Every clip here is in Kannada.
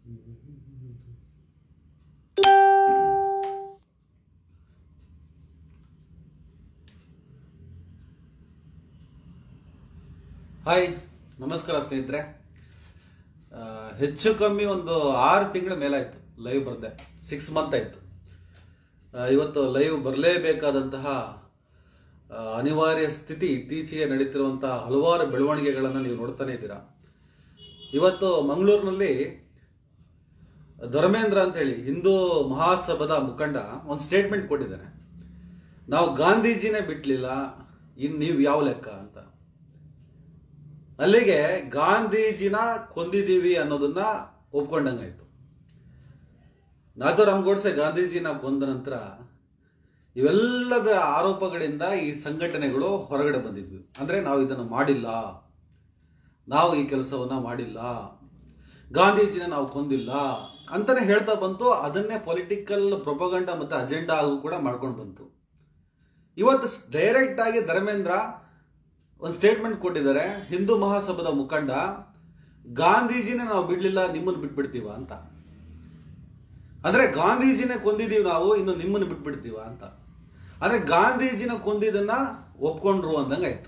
ಹಾಯ್ ನಮಸ್ಕಾರ ಸ್ನೇಹಿತರೆ ಆ, ಹೆಚ್ಚು ಕಮ್ಮಿ ಒಂದು ಆರು ತಿಂಗಳ ಮೇಲಾಯ್ತು ಲೈವ್ ಬರ್ದೆ ಸಿಕ್ಸ್ ಮಂತ್ ಆಯ್ತು ಆ, ಇವತ್ತು ಲೈವ್ ಬರಲೇಬೇಕಾದಂತಹ ಆ, ಅನಿವಾರ್ಯ ಸ್ಥಿತಿ ಇತ್ತೀಚೆಗೆ ನಡೀತಿರುವಂತಹ ಹಲವಾರು ಬೆಳವಣಿಗೆಗಳನ್ನು ನೀವು ನೋಡ್ತಾನೆ ಇದ್ದೀರಾ ಇವತ್ತು ಮಂಗಳೂರಿನಲ್ಲಿ ಧರ್ಮೇಂದ್ರ ಅಂತ ಹೇಳಿ ಹಿಂದೂ ಮಹಾಸಭಾದ ಮುಖಂಡ ಒಂದು ಸ್ಟೇಟ್ಮೆಂಟ್ ಕೊಟ್ಟಿದ್ದಾನೆ ನಾವು ಗಾಂಧೀಜಿನೇ ಬಿಟ್ಲಿಲ್ಲ ಇನ್ ನೀವು ಯಾವ ಲೆಕ್ಕ ಅಂತ ಅಲ್ಲಿಗೆ ಗಾಂಧೀಜಿನ ಕೊಂದಿದ್ದೀವಿ ಅನ್ನೋದನ್ನ ಒಪ್ಕೊಂಡಂಗಾಯ್ತು ನಾಥೂರಾಮ್ ಗೋಡ್ಸೆ ಗಾಂಧೀಜಿನ ಕೊಂದ ನಂತರ ಇವೆಲ್ಲದ ಆರೋಪಗಳಿಂದ ಈ ಸಂಘಟನೆಗಳು ಹೊರಗಡೆ ಬಂದಿದ್ವಿ ಅಂದ್ರೆ ನಾವು ಇದನ್ನು ಮಾಡಿಲ್ಲ ನಾವು ಈ ಕೆಲಸವನ್ನ ಮಾಡಿಲ್ಲ ಗಾಂಧೀಜಿನ ನಾವು ಕೊಂದಿಲ್ಲ ಅಂತಾನೆ ಹೇಳ್ತಾ ಬಂತು ಅದನ್ನೇ ಪೊಲಿಟಿಕಲ್ ಪ್ರೊಪಗಂಡ ಮತ್ತೆ ಅಜೆಂಡಾ ಆಗು ಕೂಡ ಮಾಡ್ಕೊಂಡು ಬಂತು ಇವತ್ತು ಡೈರೆಕ್ಟ್ ಆಗಿ ಧರ್ಮೇಂದ್ರ ಒಂದು ಸ್ಟೇಟ್ಮೆಂಟ್ ಕೊಟ್ಟಿದ್ದಾರೆ ಹಿಂದೂ ಮಹಾಸಭಾದ ಮುಖಂಡ ಗಾಂಧೀಜಿನೇ ನಾವು ಬಿಡ್ಲಿಲ್ಲ ನಿಮ್ಮನ್ನು ಬಿಟ್ಬಿಡ್ತೀವ ಅಂತ ಅಂದ್ರೆ ಗಾಂಧೀಜಿನೇ ಕೊಂದಿದೀವಿ ನಾವು ಇನ್ನು ನಿಮ್ಮನ್ನು ಬಿಟ್ಬಿಡ್ತೀವ ಅಂತ ಅಂದ್ರೆ ಗಾಂಧೀಜಿನ ಕೊಂದಿದ್ದನ್ನ ಒಪ್ಕೊಂಡ್ರು ಅಂದಂಗಾಯ್ತು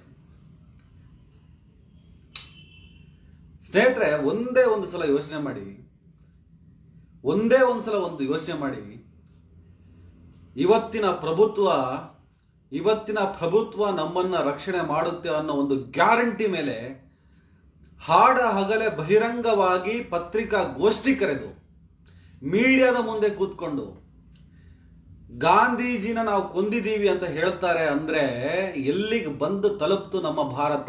ಸ್ನೇಹಿತರೆ ಒಂದೇ ಒಂದು ಸಲ ಯೋಚನೆ ಮಾಡಿ ಒಂದೇ ಒಂದು ಸಲ ಒಂದು ಯೋಚನೆ ಮಾಡಿ ಇವತ್ತಿನ ಪ್ರಭುತ್ವ ಇವತ್ತಿನ ಪ್ರಭುತ್ವ ನಮ್ಮನ್ನ ರಕ್ಷಣೆ ಮಾಡುತ್ತೆ ಅನ್ನೋ ಒಂದು ಗ್ಯಾರಂಟಿ ಮೇಲೆ ಹಾಡ ಹಗಲೆ ಬಹಿರಂಗವಾಗಿ ಪತ್ರಿಕಾ ಗೋಷ್ಠಿ ಕರೆದು ಮೀಡಿಯಾದ ಮುಂದೆ ಕೂತ್ಕೊಂಡು ಗಾಂಧೀಜಿನ ನಾವು ಕೊಂದಿದ್ದೀವಿ ಅಂತ ಹೇಳ್ತಾರೆ ಅಂದ್ರೆ ಎಲ್ಲಿಗೆ ಬಂದು ತಲುಪ್ತು ನಮ್ಮ ಭಾರತ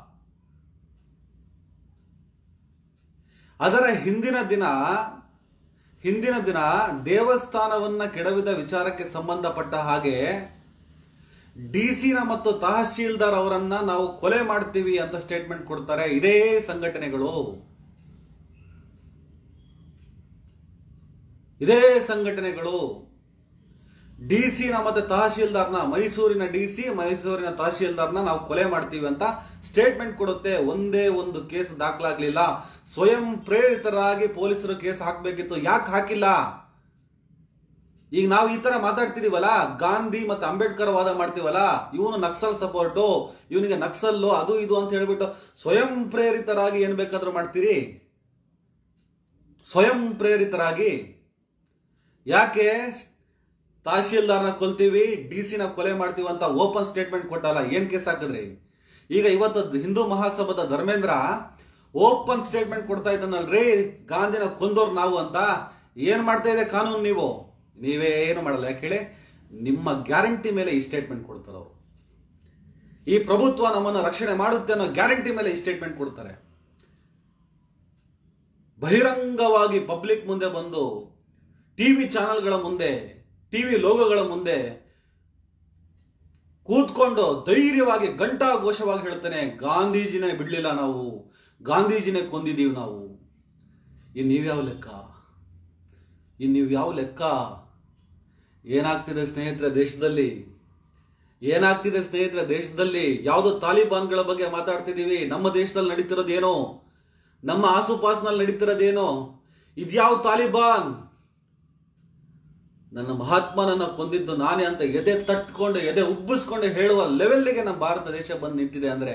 ಅದರ ಹಿಂದಿನ ದಿನ ಹಿಂದಿನ ದಿನ ದೇವಸ್ಥಾನವನ್ನ ಕೆಡವಿದ ವಿಚಾರಕ್ಕೆ ಸಂಬಂಧಪಟ್ಟ ಹಾಗೆ ಡಿಸಿನ ಮತ್ತು ತಹಶೀಲ್ದಾರ್ ಅವರನ್ನ ನಾವು ಕೊಲೆ ಮಾಡ್ತೀವಿ ಅಂತ ಸ್ಟೇಟ್ಮೆಂಟ್ ಕೊಡ್ತಾರೆ ಇದೇ ಸಂಘಟನೆಗಳು ಇದೇ ಸಂಘಟನೆಗಳು ಡಿಸಿನ ಮತ್ತೆ ತಹಶೀಲ್ದಾರ್ನ ಮೈಸೂರಿನ ಡಿಸಿ ಮೈಸೂರಿನ ತಹಶೀಲ್ದಾರ್ನ ನಾವು ಕೊಲೆ ಮಾಡ್ತೀವಿ ಅಂತ ಸ್ಟೇಟ್ಮೆಂಟ್ ಕೊಡುತ್ತೆ ಒಂದೇ ಒಂದು ಕೇಸ್ ದಾಖಲಾಗ್ಲಿಲ್ಲ ಸ್ವಯಂ ಪ್ರೇರಿತರಾಗಿ ಪೊಲೀಸರು ಕೇಸ್ ಹಾಕ್ಬೇಕಿತ್ತು ಯಾಕೆ ಹಾಕಿಲ್ಲ ಈಗ ನಾವು ಈ ತರ ಮಾತಾಡ್ತಿದೀವಲ್ಲ ಗಾಂಧಿ ಮತ್ತೆ ಅಂಬೇಡ್ಕರ್ ವಾದ ಮಾಡ್ತೀವಲ್ಲ ಇವನು ನಕ್ಸಲ್ ಸಪೋರ್ಟು ಇವನಿಗೆ ನಕ್ಸಲ್ಲು ಅದು ಇದು ಅಂತ ಹೇಳ್ಬಿಟ್ಟು ಸ್ವಯಂ ಪ್ರೇರಿತರಾಗಿ ಏನ್ ಬೇಕಾದ್ರೂ ಮಾಡ್ತೀರಿ ಸ್ವಯಂ ಪ್ರೇರಿತರಾಗಿ ಯಾಕೆ ತಹಶೀಲ್ದಾರ್ನ ಕೊಲ್ತೀವಿ ಡಿ ಸಿನ ಕೊಲೆ ಮಾಡ್ತೀವಿ ಅಂತ ಓಪನ್ ಸ್ಟೇಟ್ಮೆಂಟ್ ಕೊಟ್ಟಲ್ಲ ಏನ್ ಕೇಸ್ ಹಾಕಿದ್ರಿ ಈಗ ಇವತ್ತು ಹಿಂದೂ ಮಹಾಸಭಾದ ಧರ್ಮೇಂದ್ರ ಓಪನ್ ಸ್ಟೇಟ್ಮೆಂಟ್ ಕೊಡ್ತಾ ಇದ್ದಾನಲ್ರಿ ಗಾಂಧಿನ ಕೊಂದೋರ್ ನಾವು ಅಂತ ಏನ್ ಮಾಡ್ತಾ ಇದೆ ಕಾನೂನು ನೀವು ನೀವೇ ಏನು ಮಾಡಲ್ಲ ಯಾಕೆ ಹೇಳಿ ನಿಮ್ಮ ಗ್ಯಾರಂಟಿ ಮೇಲೆ ಈ ಸ್ಟೇಟ್ಮೆಂಟ್ ಕೊಡ್ತಾರೆ ಅವರು ಈ ಪ್ರಭುತ್ವ ನಮ್ಮನ್ನು ರಕ್ಷಣೆ ಮಾಡುತ್ತೆ ಅನ್ನೋ ಗ್ಯಾರಂಟಿ ಮೇಲೆ ಈ ಸ್ಟೇಟ್ಮೆಂಟ್ ಕೊಡ್ತಾರೆ ಬಹಿರಂಗವಾಗಿ ಪಬ್ಲಿಕ್ ಮುಂದೆ ಬಂದು ಟಿವಿ ಚಾನೆಲ್ಗಳ ಮುಂದೆ ಟಿವಿ ಲೋಗೋಗಳ ಮುಂದೆ ಕೂತ್ಕೊಂಡು ಧೈರ್ಯವಾಗಿ ಗಂಟಾ ಘೋಷವಾಗಿ ಹೇಳ್ತಾನೆ ಗಾಂಧೀಜಿನೇ ಬಿಡ್ಲಿಲ್ಲ ನಾವು ಗಾಂಧೀಜಿನೇ ಕೊಂದಿದೀವಿ ನಾವು ಇನ್ ನೀವ್ಯಾವ ಲೆಕ್ಕ ಇನ್ ನೀವು ಯಾವ ಲೆಕ್ಕ ಏನಾಗ್ತಿದೆ ಸ್ನೇಹಿತರೆ ದೇಶದಲ್ಲಿ ಏನಾಗ್ತಿದೆ ಸ್ನೇಹಿತರೆ ದೇಶದಲ್ಲಿ ಯಾವುದೋ ತಾಲಿಬಾನ್ಗಳ ಬಗ್ಗೆ ಮಾತಾಡ್ತಿದೀವಿ ನಮ್ಮ ದೇಶದಲ್ಲಿ ನಡೀತಿರೋದೇನೋ ನಮ್ಮ ಆಸುಪಾಸಿನಲ್ಲಿ ನಡೀತಿರೋದೇನೋ ಇದ್ಯಾವ ತಾಲಿಬಾನ್ ನನ್ನ ಮಹಾತ್ಮನನ್ನ ಕೊಂದಿದ್ದು ನಾನೇ ಅಂತ ಎದೆ ತಟ್ಕೊಂಡು ಎದೆ ಉಬ್ಬಿಸ್ಕೊಂಡು ಹೇಳುವ ಲೆವೆಲ್ಗೆ ನಮ್ಮ ಭಾರತ ದೇಶ ಬಂದು ನಿಂತಿದೆ ಅಂದ್ರೆ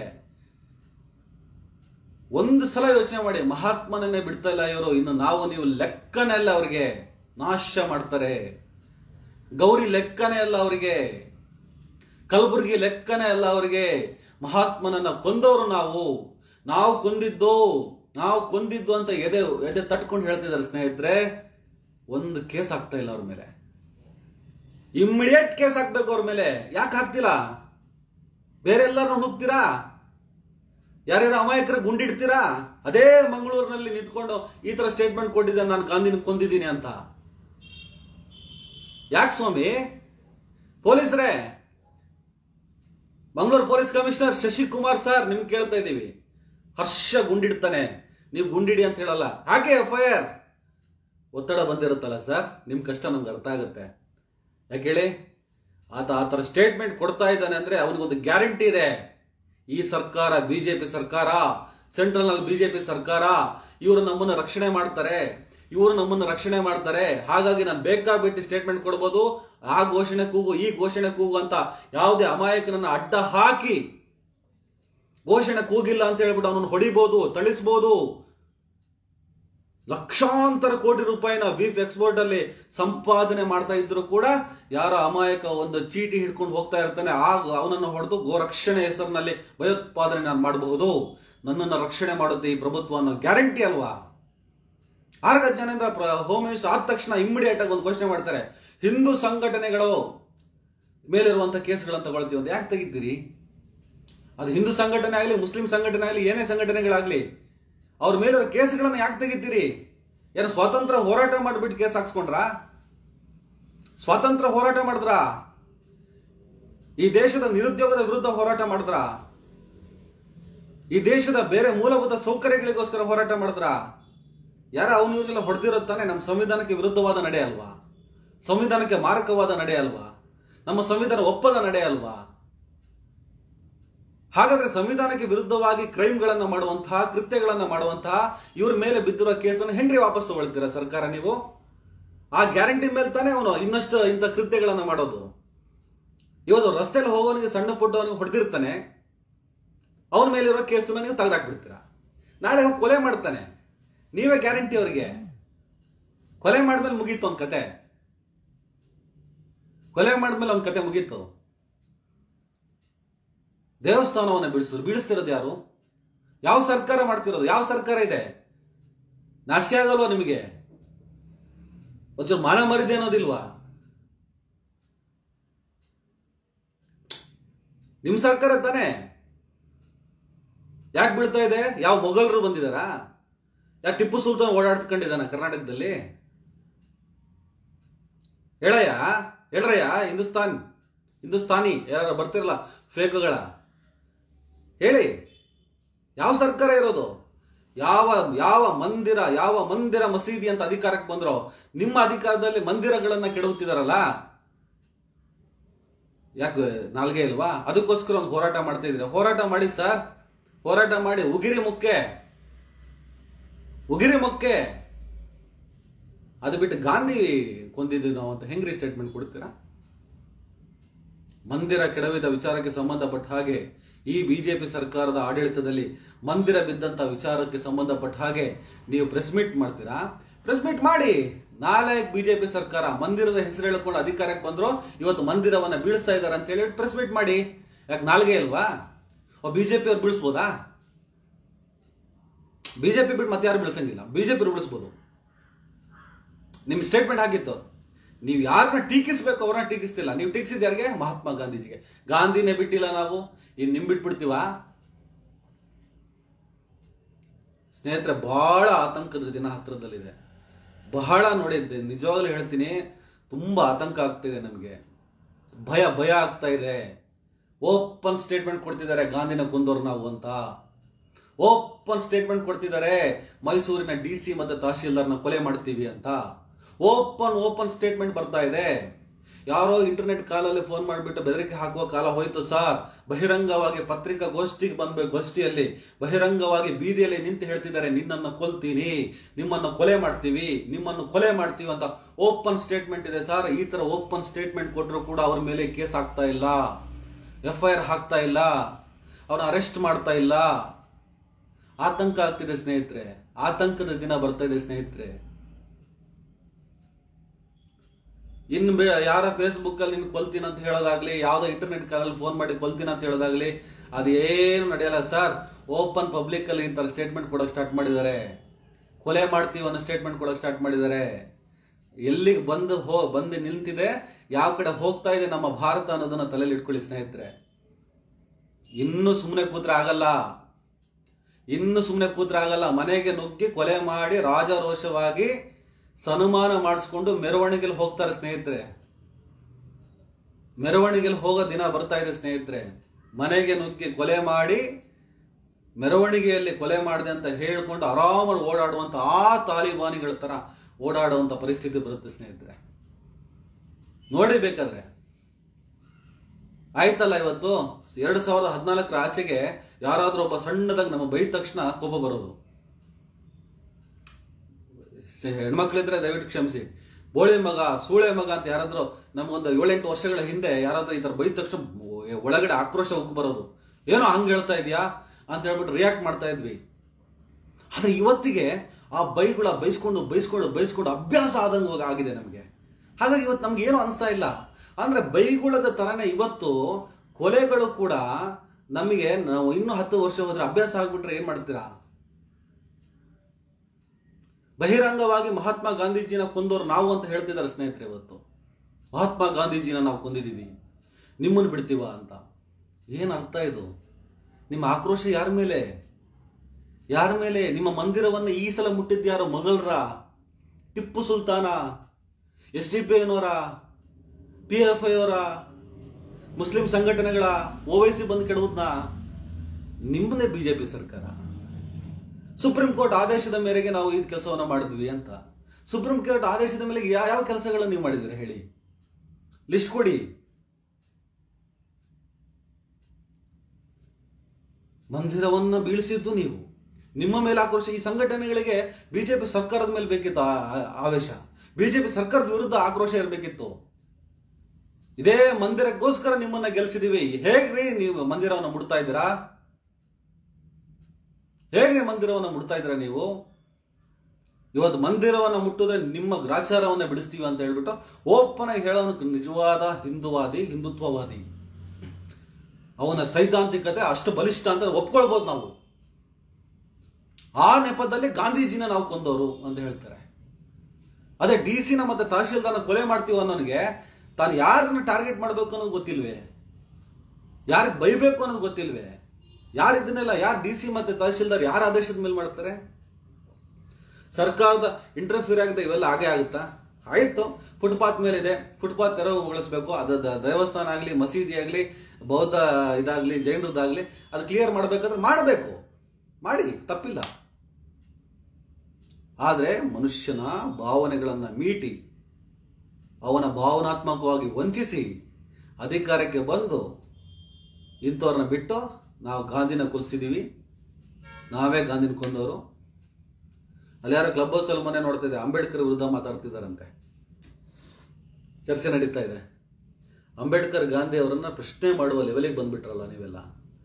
ಒಂದು ಸಲ ಯೋಚನೆ ಮಾಡಿ ಮಹಾತ್ಮನನ್ನೇ ಬಿಡ್ತಾ ಇಲ್ಲ ಇವರು ಇನ್ನು ನಾವು ನೀವು ಲೆಕ್ಕನೇ ಅಲ್ಲ ಅವರಿಗೆ ನಾಶ ಮಾಡ್ತಾರೆ ಗೌರಿ ಲೆಕ್ಕನೇ ಅಲ್ಲ ಅವರಿಗೆ ಕಲಬುರ್ಗಿ ಲೆಕ್ಕನೇ ಅಲ್ಲ ಅವರಿಗೆ ಮಹಾತ್ಮನನ್ನ ಕೊಂದವರು ನಾವು ನಾವು ಕೊಂದಿದ್ದು ನಾವು ಕೊಂದಿದ್ದು ಅಂತ ಎದೆ ಎದೆ ತಟ್ಕೊಂಡು ಹೇಳ್ತಿದ್ದಾರೆ ಸ್ನೇಹಿತರೆ ಒಂದು ಕೇಸ್ ಆಗ್ತಾ ಇಲ್ಲ ಅವ್ರ ಮೇಲೆ ಇಮ್ಮಿಡಿಯೇಟ್ ಕೇಸ್ ಹಾಕ್ಬೇಕು ಅವ್ರ ಮೇಲೆ ಯಾಕೆ ಹಾಕ್ತಿಲ್ಲ ಬೇರೆ ಎಲ್ಲಾರು ಹುಡುಕ್ತೀರಾ ಯಾರ್ಯಾರು ಅಮಾಯಕರ ಗುಂಡಿಡ್ತೀರಾ ಅದೇ ಮಂಗಳೂರಿನಲ್ಲಿ ನಿಂತ್ಕೊಂಡು ಈ ತರ ಸ್ಟೇಟ್ಮೆಂಟ್ ಕೊಟ್ಟಿದ್ದೆ ನಾನು ಗಾಂಧಿನ ಕೊಂದಿದ್ದೀನಿ ಅಂತ ಯಾಕೆ ಸ್ವಾಮಿ ಪೊಲೀಸರೇ Mangaluru police commissioner Shashikumar sir ನಿಮ್ಗೆ ಕೇಳ್ತಾ ಇದ್ದೀವಿ ಹರ್ಷ ಗುಂಡಿಡ್ತಾನೆ ನೀವು ಗುಂಡಿಡಿ ಅಂತ ಹೇಳಲ್ಲ ಹಾಗೆ ಎಫ್ ಐ ಆರ್ ಒತ್ತಡ ಬಂದಿರುತ್ತಲ್ಲ ಸರ್ ನಿಮ್ ಕಷ್ಟ ನಮ್ಗೆ ಅರ್ಥ ಆಗುತ್ತೆ ಯಾಕೆ ಹೇಳಿ ಆತ ಆ ಥರ ಸ್ಟೇಟ್ಮೆಂಟ್ ಕೊಡ್ತಾ ಇದ್ದಾನೆ ಅಂದ್ರೆ ಅವನಿಗೊಂದು ಗ್ಯಾರಂಟಿ ಇದೆ ಈ ಸರ್ಕಾರ ಬಿಜೆಪಿ ಸರ್ಕಾರ ಸೆಂಟ್ರಲ್ ನಲ್ಲಿ ಬಿಜೆಪಿ ಸರ್ಕಾರ ಇವರು ನಮ್ಮನ್ನ ರಕ್ಷಣೆ ಮಾಡ್ತಾರೆ ಇವರು ನಮ್ಮನ್ನು ರಕ್ಷಣೆ ಮಾಡ್ತಾರೆ ಹಾಗಾಗಿ ನಾನು ಬೇಕಾಬಿಟ್ಟು ಸ್ಟೇಟ್ಮೆಂಟ್ ಕೊಡ್ಬೋದು ಆ ಘೋಷಣೆ ಕೂಗು ಈ ಘೋಷಣೆ ಕೂಗು ಅಂತ ಯಾವುದೇ ಅಮಾಯಕನನ್ನ ಅಡ್ಡ ಹಾಕಿ ಘೋಷಣೆ ಕೂಗಿಲ್ಲ ಅಂತ ಹೇಳ್ಬಿಟ್ಟು ಅವನನ್ನು ಹೊಡಿಬಹುದು ಥಳಿಸ್ಬೋದು ಲಕ್ಷಾಂತರ ಕೋಟಿ ರೂಪಾಯಿನ ಬೀಫ್ ಎಕ್ಸ್ಪೋರ್ಟ್ ಅಲ್ಲಿ ಸಂಪಾದನೆ ಮಾಡ್ತಾ ಇದ್ರು ಕೂಡ ಯಾರ ಅಮಾಯಕ ಒಂದು ಚೀಟಿ ಹಿಡ್ಕೊಂಡು ಹೋಗ್ತಾ ಇರ್ತಾನೆ ಆಗ ಅವನನ್ನು ಹೊಡೆದು ಗೋರಕ್ಷಣೆ ಹೆಸರಿನಲ್ಲಿ ಭಯೋತ್ಪಾದನೆ ನಾನು ಮಾಡಬಹುದು ನನ್ನನ್ನು ರಕ್ಷಣೆ ಮಾಡುತ್ತೆ ಈ ಪ್ರಭುತ್ವ ಅನ್ನೋ ಗ್ಯಾರಂಟಿ ಅಲ್ವಾ ಆರ್ಗ ಜ್ಞಾನೇಂದ್ರ ಪ್ರ- ಹೋಮ್ ಮಿನಿಸ್ಟರ್ ಆದ ತಕ್ಷಣ ಇಮ್ಮಿಡಿಯೇಟ್ ಆಗಿ ಒಂದು ಘೋಷಣೆ ಮಾಡ್ತಾರೆ ಹಿಂದೂ ಸಂಘಟನೆಗಳು ಮೇಲಿರುವಂತ ಕೇಸ್ಗಳನ್ನ ತಗೊಳ್ತೀವಿ ಅಂತ ಯಾಕೆ ತೆಗಿತೀರಿ ಅದು ಹಿಂದೂ ಸಂಘಟನೆ ಆಗಲಿ ಮುಸ್ಲಿಂ ಸಂಘಟನೆ ಆಗಲಿ ಏನೇ ಸಂಘಟನೆಗಳಾಗಲಿ ಅವ್ರ ಮೇಲಿರೋ ಕೇಸ್ಗಳನ್ನ ಯಾಕೆ ತೆಗಿತೀರಿ ಏನು ಸ್ವಾತಂತ್ರ್ಯ ಹೋರಾಟ ಮಾಡಿಬಿಟ್ಟು ಕೇಸ್ ಹಾಕ್ಸ್ಕೊಂಡ್ರಾ ಸ್ವಾತಂತ್ರ್ಯ ಹೋರಾಟ ಮಾಡಿದ್ರಾ ಈ ದೇಶದ ನಿರುದ್ಯೋಗದ ವಿರುದ್ಧ ಹೋರಾಟ ಮಾಡಿದ್ರಾ ಈ ದೇಶದ ಬೇರೆ ಮೂಲಭೂತ ಸೌಕರ್ಯಗಳಿಗೋಸ್ಕರ ಹೋರಾಟ ಮಾಡಿದ್ರಾ ಯಾರ ಅವನು ಇವ್ರಿಗೆಲ್ಲ ಹೊಡೆದಿರುತ್ತಾನೆ ನಮ್ಮ ಸಂವಿಧಾನಕ್ಕೆ ವಿರುದ್ಧವಾದ ನಡೆ ಅಲ್ವಾ ಸಂವಿಧಾನಕ್ಕೆ ಮಾರಕವಾದ ನಡೆ ಅಲ್ವಾ ನಮ್ಮ ಸಂವಿಧಾನ ಒಪ್ಪದ ನಡೆ ಅಲ್ವಾ ಹಾಗಾದ್ರೆ ಸಂವಿಧಾನಕ್ಕೆ ವಿರುದ್ಧವಾಗಿ ಕ್ರೈಮ್ಗಳನ್ನ ಮಾಡುವಂತಹ ಕೃತ್ಯಗಳನ್ನ ಮಾಡುವಂತಹ ಇವ್ರ ಮೇಲೆ ಬಿದ್ದಿರೋ ಕೇಸನ್ನು ಹೆಂಗ್ರಿ ವಾಪಸ್ ತಗೊಳ್ತೀರಾ ಸರ್ಕಾರ ನೀವು ಆ ಗ್ಯಾರಂಟಿ ಮೇಲೆ ತಾನೇ ಅವನು ಇನ್ನಷ್ಟು ಇಂಥ ಕೃತ್ಯಗಳನ್ನ ಮಾಡೋದು ಇವತ್ತು ರಸ್ತೆಯಲ್ಲಿ ಹೋಗೋನಿಗೆ ಸಣ್ಣ ಪುಟ್ಟವನಿಗೆ ಹೊಡೆದಿರ್ತಾನೆ ಅವನ ಮೇಲಿರೋ ಕೇಸನ್ನ ನೀವು ತೆಗೆದಾಕ್ಬಿಡ್ತೀರಾ ನಾಳೆ ಅವ್ನು ಕೊಲೆ ಮಾಡ್ತಾನೆ ನೀವೇ ಗ್ಯಾರಂಟಿ ಅವರಿಗೆ ಕೊಲೆ ಮಾಡಿದ್ಮೇಲೆ ಮುಗೀತು ಅವ್ನ ಕತೆ ಕೊಲೆ ಮಾಡಿದ್ಮೇಲೆ ಅವ್ನ ಕತೆ ಮುಗೀತು ದೇವಸ್ಥಾನವನ್ನ ಬಿಡಿಸಿದ್ರು ಬೀಳಿಸ್ತಿರೋದು ಯಾರು ಯಾವ ಸರ್ಕಾರ ಮಾಡ್ತಿರೋದು ಯಾವ ಸರ್ಕಾರ ಇದೆ ನಾಚಿಕೆ ಆಗಲ್ವಾ ನಿಮಗೆ ಒಂಚೂರು ಮಾನ ಮರಿದೆ ಅನ್ನೋದಿಲ್ವಾ ನಿಮ್ ಸರ್ಕಾರ ತಾನೇ ಯಾಕೆ ಬೀಳ್ತಾ ಇದೆ ಯಾವ ಮೊಘಲರು ಬಂದಿದಾರಾ ಯಾಕೆ ಟಿಪ್ಪು ಸುಲ್ತಾನ್ ಓಡಾಡ್ಕೊಂಡಿದ್ದಾನ ಕರ್ನಾಟಕದಲ್ಲಿ ಹೇಳಯ್ಯ ಹೇಳ್ರಯ್ಯ ಹಿಂದೂಸ್ತಾನ್ ಹಿಂದೂಸ್ತಾನಿ ಯಾರು ಬರ್ತಿರಲ್ಲ ಫೇಕ್ಗಳ ಹೇಳಿ ಯಾವ ಸರ್ಕಾರ ಇರೋದು ಯಾವ ಯಾವ ಮಂದಿರ ಯಾವ ಮಂದಿರ ಮಸೀದಿ ಅಂತ ಅಧಿಕಾರಕ್ಕೆ ಬಂದ್ರೋ ನಿಮ್ಮ ಅಧಿಕಾರದಲ್ಲಿ ಮಂದಿರಗಳನ್ನ ಕೆಡವುತ್ತಿದಾರಲ್ಲ ಯಾಕೆ ನಾಲ್ಗೆ ಇಲ್ವಾ ಅದಕ್ಕೋಸ್ಕರ ಒಂದು ಹೋರಾಟ ಮಾಡ್ತಾ ಇದ್ರೆ ಹೋರಾಟ ಮಾಡಿ ಸರ್ ಹೋರಾಟ ಮಾಡಿ ಉಗಿರಿ ಮುಕ್ಕೆ ಉಗಿರಿ ಮುಕ್ಕೆ ಅದು ಬಿಟ್ಟು ಗಾಂಧಿ ಕೊಂದಿದ್ವಿ ನಾವು ಅಂತ ಹೆಂಗ್ರಿ ಸ್ಟೇಟ್ಮೆಂಟ್ ಕೊಡ್ತೀರಾ ಮಂದಿರ ಕೆಡವಿದ ವಿಚಾರಕ್ಕೆ ಸಂಬಂಧಪಟ್ಟ ಹಾಗೆ ಈ ಬಿಜೆಪಿ ಸರ್ಕಾರದ ಆಡಳಿತದಲ್ಲಿ ಮಂದಿರ ಬಿದ್ದಂತ ವಿಚಾರಕ್ಕೆ ಸಂಬಂಧಪಟ್ಟ ಹಾಗೆ ನೀವು ಪ್ರೆಸ್ ಮೀಟ್ ಮಾಡ್ತೀರಾ ಪ್ರೆಸ್ ಮೀಟ್ ಮಾಡಿ ನಾಳೆ ಬಿಜೆಪಿ ಸರ್ಕಾರ ಮಂದಿರದ ಹೆಸರು ಹೇಳ್ಕೊಂಡು ಅಧಿಕಾರಕ್ಕೆ ಬಂದ್ರು ಇವತ್ತು ಮಂದಿರವನ್ನ ಬೀಳಿಸ್ತಾ ಇದ್ದಾರೆ ಅಂತ ಹೇಳಿ ಪ್ರೆಸ್ ಮೀಟ್ ಮಾಡಿ ಯಾಕೆ ನಾಲ್ಗೆ ಇಲ್ವಾ ಓ ಬಿಜೆಪಿ ಅವ್ರು ಬೀಳಿಸ್ಬೋದಾ ಬಿಜೆಪಿ ಬಿಟ್ಟು ಮತ್ತೆ ಯಾರು ಬೀಳ್ಸಂಗಿಲ್ಲ ಬಿಜೆಪಿ ಬೀಳಿಸ್ಬೋದು ನಿಮ್ ಸ್ಟೇಟ್ಮೆಂಟ್ ಆಗಿತ್ತು ನೀವು ಯಾರನ್ನ ಟೀಕಿಸ್ಬೇಕು ಅವ್ರನ್ನ ಟೀಕಿಸ್ತಿಲ್ಲ ನೀವು ಟೀಕಿಸಿದ ಯಾರಿಗೆ ಮಹಾತ್ಮ ಗಾಂಧೀಜಿಗೆ ಗಾಂಧಿನೇ ಬಿಟ್ಟಿಲ್ಲ ನಾವು ಇನ್ ನಿಮ್ ಬಿಟ್ಬಿಡ್ತೀವ ಸ್ನೇಹಿತರೆ ಬಹಳ ಆತಂಕದ ದಿನ ಹತ್ರದಲ್ಲಿದೆ ಬಹಳ ನೋಡಿದ್ದೆ ನಿಜವಾಗ್ಲೂ ಹೇಳ್ತೀನಿ ತುಂಬಾ ಆತಂಕ ಆಗ್ತಿದೆ ನಮಗೆ ಭಯ ಭಯ ಆಗ್ತಾ ಇದೆ ಓಪನ್ ಸ್ಟೇಟ್ಮೆಂಟ್ ಕೊಡ್ತಿದ್ದಾರೆ ಗಾಂಧಿನ ಕೊಂದವ್ರು ನಾವು ಅಂತ ಓಪನ್ ಸ್ಟೇಟ್ಮೆಂಟ್ ಕೊಡ್ತಿದ್ದಾರೆ ಮೈಸೂರಿನ ಡಿ ಸಿ ಮತ್ತು ತಹಶೀಲ್ದಾರ್ನ ಕೊಲೆ ಮಾಡ್ತೀವಿ ಅಂತ ಓಪನ್ ಓಪನ್ ಸ್ಟೇಟ್ಮೆಂಟ್ ಬರ್ತಾ ಇದೆ ಯಾರೋ ಇಂಟರ್ನೆಟ್ ಕಾಲಲ್ಲಿ ಫೋನ್ ಮಾಡಿಬಿಟ್ಟು ಬೆದರಿಕೆ ಹಾಕುವ ಕಾಲ ಹೋಯ್ತು ಸರ್ ಬಹಿರಂಗವಾಗಿ ಪತ್ರಿಕಾ ಗೋಷ್ಠಿಗೆ ಬಂದ್ಬೇಕು ಗೋಷ್ಠಿಯಲ್ಲಿ ಬಹಿರಂಗವಾಗಿ ಬೀದಿಯಲ್ಲಿ ನಿಂತು ಹೇಳ್ತಿದ್ದಾರೆ ನಿನ್ನನ್ನು ಕೊಲ್ತೀನಿ ನಿಮ್ಮನ್ನು ಕೊಲೆ ಮಾಡ್ತೀವಿ ನಿಮ್ಮನ್ನು ಕೊಲೆ ಮಾಡ್ತೀವಿ ಅಂತ ಓಪನ್ ಸ್ಟೇಟ್ಮೆಂಟ್ ಇದೆ ಸರ್ ಈ ತರ ಓಪನ್ ಸ್ಟೇಟ್ಮೆಂಟ್ ಕೊಟ್ಟರು ಕೂಡ ಅವ್ರ ಮೇಲೆ ಕೇಸ್ ಆಗ್ತಾ ಇಲ್ಲ ಎಫ್ ಐ ಆರ್ ಹಾಕ್ತಾ ಇಲ್ಲ ಅವನ ಅರೆಸ್ಟ್ ಮಾಡ್ತಾ ಇಲ್ಲ ಆತಂಕ ಆಗ್ತಿದೆ ಸ್ನೇಹಿತರೆ ಆತಂಕದ ದಿನ ಬರ್ತಾ ಇದೆ ಸ್ನೇಹಿತರೆ ಇನ್ನು ಬೇ ಯಾರ ಫೇಸ್ಬುಕ್ ಅಲ್ಲಿ ನೀನು ಕೊಲ್ತೀನಿ ಅಂತ ಹೇಳೋದಾಗ್ಲಿ ಯಾವ್ದೋ ಇಂಟರ್ನೆಟ್ ಕಾಲಲ್ಲಿ ಫೋನ್ ಮಾಡಿ ಕೊಲ್ತೀನಿ ಅಂತ ಹೇಳೋದಾಗ್ಲಿ ಅದೇನು ನಡೆಯಲ್ಲ ಸರ್ ಓಪನ್ ಪಬ್ಲಿಕ್ ಅಲ್ಲಿ ಇಂಥ ಸ್ಟೇಟ್ಮೆಂಟ್ ಕೊಡೋಕೆ ಸ್ಟಾರ್ಟ್ ಮಾಡಿದ್ದಾರೆ ಕೊಲೆ ಮಾಡ್ತೀವಿ ಅನ್ನೋ ಸ್ಟೇಟ್ಮೆಂಟ್ ಕೊಡೋಕೆ ಸ್ಟಾರ್ಟ್ ಮಾಡಿದ್ದಾರೆ ಎಲ್ಲಿಗೆ ಬಂದು ಹೋ ಬಂದು ನಿಂತಿದೆ ಯಾವ ಕಡೆ ಹೋಗ್ತಾ ಇದೆ ನಮ್ಮ ಭಾರತ ಅನ್ನೋದನ್ನ ತಲೆಯಲ್ಲಿ ಇಟ್ಕೊಳ್ಳಿ ಸ್ನೇಹಿತರೆ ಇನ್ನು ಸುಮ್ಮನೆ ಕೂತ್ರೆ ಆಗಲ್ಲ ಇನ್ನು ಸುಮ್ಮನೆ ಕೂತ್ರೆ ಆಗಲ್ಲ ಮನೆಗೆ ನುಗ್ಗಿ ಕೊಲೆ ಮಾಡಿ ರಾಜರೋಷವಾಗಿ ಸನ್ಮಾನ ಮಾಡಿಸ್ಕೊಂಡು ಮೆರವಣಿಗೆಲಿ ಹೋಗ್ತಾರೆ ಸ್ನೇಹಿತರೆ ಮೆರವಣಿಗೆಲಿ ಹೋಗೋ ದಿನ ಬರ್ತಾ ಇದೆ ಸ್ನೇಹಿತರೆ ಮನೆಗೆ ನುಗ್ಗಿ ಕೊಲೆ ಮಾಡಿ ಮೆರವಣಿಗೆಯಲ್ಲಿ ಕೊಲೆ ಮಾಡಿದೆ ಅಂತ ಹೇಳ್ಕೊಂಡು ಆರಾಮಾಗಿ ಓಡಾಡುವಂತ ಆ ತಾಲಿಬಾನಿಗಳ ತರ ಓಡಾಡುವಂತ ಪರಿಸ್ಥಿತಿ ಬರುತ್ತೆ ಸ್ನೇಹಿತರೆ ನೋಡಿ ಬೇಕಾದ್ರೆ ಆಯ್ತಲ್ಲ ಇವತ್ತು ಎರಡ್ ಸಾವಿರದ ಹದಿನಾಲ್ಕರ ಆಚೆಗೆ ಯಾರಾದ್ರೂ ಒಬ್ಬ ಸಣ್ಣದಾಗ ನಮ್ಮ ಬೈದ ತಕ್ಷಣ ಕೋಪ ಬರೋದು ಸ- ಹೆಣ್ಮಕ್ಳಿದ್ರೆ ದಯವಿಟ್ಟು ಕ್ಷಮಿಸಿ ಬೋಳಿ ಮಗ ಸೂಳೆ ಮಗ ಅಂತ ಯಾರಾದ್ರೂ ನಮ್ಗೊಂದು ಏಳೆಂಟು ವರ್ಷಗಳ ಹಿಂದೆ ಯಾರಾದ್ರೂ ಈ ತರ ಬೈದ ತಕ್ಷಣ ಒಳಗಡೆ ಆಕ್ರೋಶ ಉಕ್ಕು ಬರೋದು ಏನೋ ಹಂಗ್ ಹೇಳ್ತಾ ಇದೀಯಾ ಅಂತ ಹೇಳ್ಬಿಟ್ಟು ರಿಯಾಕ್ಟ್ ಮಾಡ್ತಾ ಇದ್ವಿ ಆದ್ರೆ ಇವತ್ತಿಗೆ ಆ ಬೈಗಳ ಬೈಸ್ಕೊಂಡು ಬೈಸ್ಕೊಂಡು ಬೈಸ್ಕೊಂಡು ಅಭ್ಯಾಸ ಆದಂಗ ಆಗಿದೆ ನಮಗೆ ಹಾಗಾಗಿ ಇವತ್ತು ನಮ್ಗೆ ಏನು ಅನಿಸ್ತಾ ಇಲ್ಲ ಅಂದ್ರೆ ಬೈಗುಳದ ತರನೇ ಇವತ್ತು ಕೊಲೆಗಳು ಕೂಡ ನಮಗೆ ನಾವು ಇನ್ನೂ ಹತ್ತು ವರ್ಷ ಹೋದ್ರೆ ಅಭ್ಯಾಸ ಆಗ್ಬಿಟ್ರೆ ಏನ್ ಮಾಡ್ತೀರಾ ಬಹಿರಂಗವಾಗಿ ಮಹಾತ್ಮ ಗಾಂಧೀಜಿನ ಕೊಂದವರು ನಾವು ಅಂತ ಹೇಳ್ತಿದ್ದಾರೆ ಸ್ನೇಹಿತರೆ ಇವತ್ತು ಮಹಾತ್ಮ ಗಾಂಧೀಜಿನ ನಾವು ಕೊಂದಿದ್ದೀವಿ ನಿಮ್ಮನ್ನು ಬಿಡ್ತೀವ ಅಂತ ಏನು ಅರ್ಥ ಇದು ನಿಮ್ಮ ಆಕ್ರೋಶ ಯಾರ ಮೇಲೆ ಯಾರ ಮೇಲೆ ನಿಮ್ಮ ಮಂದಿರವನ್ನು ಈ ಸಲ ಮುಟ್ಟಿದ್ಯಾರೋ ಮೊಘಲ್ರ ಟಿಪ್ಪು ಸುಲ್ತಾನ ಎಸ್ ಡಿ ಪಿ ಅವರ ಪಿ ಎಫ್ ಐ ಅವರ ಮುಸ್ಲಿಂ ಸಂಘಟನೆಗಳ ಓವೈಸಿ ಬಂದು ಕೆಡುವುದನ್ನ ನಿಮ್ಮದೇ ಬಿಜೆಪಿ ಸರ್ಕಾರ ಸುಪ್ರೀಂ ಕೋರ್ಟ್ ಆದೇಶದ ಮೇರೆಗೆ ನಾವು ಈ ಕೆಲಸವನ್ನ ಮಾಡಿದ್ವಿ ಅಂತ ಸುಪ್ರೀಂ ಕೋರ್ಟ್ ಆದೇಶದ ಮೇಲೆ ಯಾವ ಯಾವ ಕೆಲಸಗಳನ್ನು ನೀವು ಮಾಡಿದ್ದೀರಿ ಹೇಳಿ ಲಿಸ್ಟ್ ಕೊಡಿ ಮಂದಿರವನ್ನ ಬೀಳಿಸಿದ್ದು ನೀವು ನಿಮ್ಮ ಮೇಲೆ ಆಕ್ರೋಶ ಈ ಸಂಘಟನೆಗಳಿಗೆ ಬಿಜೆಪಿ ಸರ್ಕಾರದ ಮೇಲೆ ಬೇಕಿತ್ತು ಆ- ಆ- ಆವೇಶ ಬಿಜೆಪಿ ಸರ್ಕಾರದ ವಿರುದ್ಧ ಆಕ್ರೋಶ ಇರಬೇಕಿತ್ತು ಇದೇ ಮಂದಿರಕ್ಕೋಸ್ಕರ ನಿಮ್ಮನ್ನ ಗೆಲ್ಸಿದೀವಿ ಹೇಗ್ರಿ ನೀವು ಮಂದಿರವನ್ನ ಮುಡ್ತಾ ಇದ್ದೀರಾ ಹೇಗೆ ಮಂದಿರವನ್ನ ಮುಡ್ತಾ ಇದ್ದೀರಾ ನೀವು ಇವತ್ತು ಮಂದಿರವನ್ನ ಮುಟ್ಟಿದ್ರೆ ನಿಮ್ಮ ಗ್ರಾಚಾರವನ್ನ ಬಿಡಿಸ್ತೀವಿ ಅಂತ ಹೇಳ್ಬಿಟ್ಟು ಓಪನ್ ಆಗಿ ಹೇಳೋನು ನಿಜವಾದ ಹಿಂದುವಾದಿ ಹಿಂದುತ್ವವಾದಿ ಅವನ ಸೈದ್ಧಾಂತಿಕತೆ ಅಷ್ಟು ಬಲಿಷ್ಠ ಅಂತ ಒಪ್ಕೊಳ್ಬೋದು ನಾವು ಆ ನೆಪದಲ್ಲಿ ಗಾಂಧೀಜಿನ ನಾವು ಕೊಂದವರು ಅಂತ ಹೇಳ್ತಾರೆ ಅದೇ ಡಿ ಸಿನ ಮತ್ತೆ ತಹಶೀಲ್ದಾರ್ನ ಕೊಲೆ ಮಾಡ್ತೀವ ಅನ್ನೋನಿಗೆ ತಾನು ಯಾರನ್ನ ಟಾರ್ಗೆಟ್ ಮಾಡಬೇಕು ಅನ್ನೋದು ಗೊತ್ತಿಲ್ವೇ ಯಾರಿಗೆ ಬೈಬೇಕು ಅನ್ನೋದು ಗೊತ್ತಿಲ್ವೇ ಯಾರು ಇದನ್ನೆಲ್ಲ ಯಾರು ಡಿ ಸಿ ಮತ್ತೆ ತಹಶೀಲ್ದಾರ್ ಯಾರ ಆದೇಶದ ಮೇಲೆ ಮಾಡ್ತಾರೆ ಸರ್ಕಾರದ ಇಂಟರ್ಫಿಯರ್ ಆಗದೆ ಇವೆಲ್ಲ ಹಾಗೆ ಆಗುತ್ತಾ ಆಯ್ತು ಫುಟ್ಪಾತ್ ಮೇಲೆ ಇದೆ ಫುಟ್ಪಾತ್ ತೆರವುಗೊಳಿಸಬೇಕು ಅದು ದ- ದೇವಸ್ಥಾನ ಆಗಲಿ ಮಸೀದಿ ಆಗಲಿ ಬೌದ್ಧ ಇದಾಗಲಿ ಜೈನರದಾಗಲಿ ಅದು ಕ್ಲಿಯರ್ ಮಾಡಬೇಕಾದ್ರೆ ಮಾಡಬೇಕು ಮಾಡಿ ತಪ್ಪಿಲ್ಲ ಆದರೆ ಮನುಷ್ಯನ ಭಾವನೆಗಳನ್ನು ಮೀಟಿ ಅವನ ಭಾವನಾತ್ಮಕವಾಗಿ ವಂಚಿಸಿ ಅಧಿಕಾರಕ್ಕೆ ಬಂದು ಇಂಥವ್ರನ್ನ ಬಿಟ್ಟು ನಾವು ಗಾಂಧಿನ ಕೊಲಿಸಿದೀವಿ ನಾವೇ ಗಾಂಧಿನ ಕೊಂದವರು ಅಲ್ಲಿ ಯಾರೋ ಕ್ಲಬ್ ಹೌಸ್ ಅಲ್ಲಿ ಮನೆ ನೋಡ್ತಾ ಇದೆ ಅಂಬೇಡ್ಕರ್ ವಿರುದ್ಧ ಮಾತಾಡ್ತಿದ್ದಾರಂತೆ ಚರ್ಚೆ ನಡೀತಾ ಇದೆ ಅಂಬೇಡ್ಕರ್ ಗಾಂಧಿ ಅವರನ್ನ ಪ್ರಶ್ನೆ ಮಾಡುವ ಲೆವೆಲಿಗೆ ಬಂದ್ಬಿಟ್ರಲ್ಲ ನೀವೆಲ್ಲ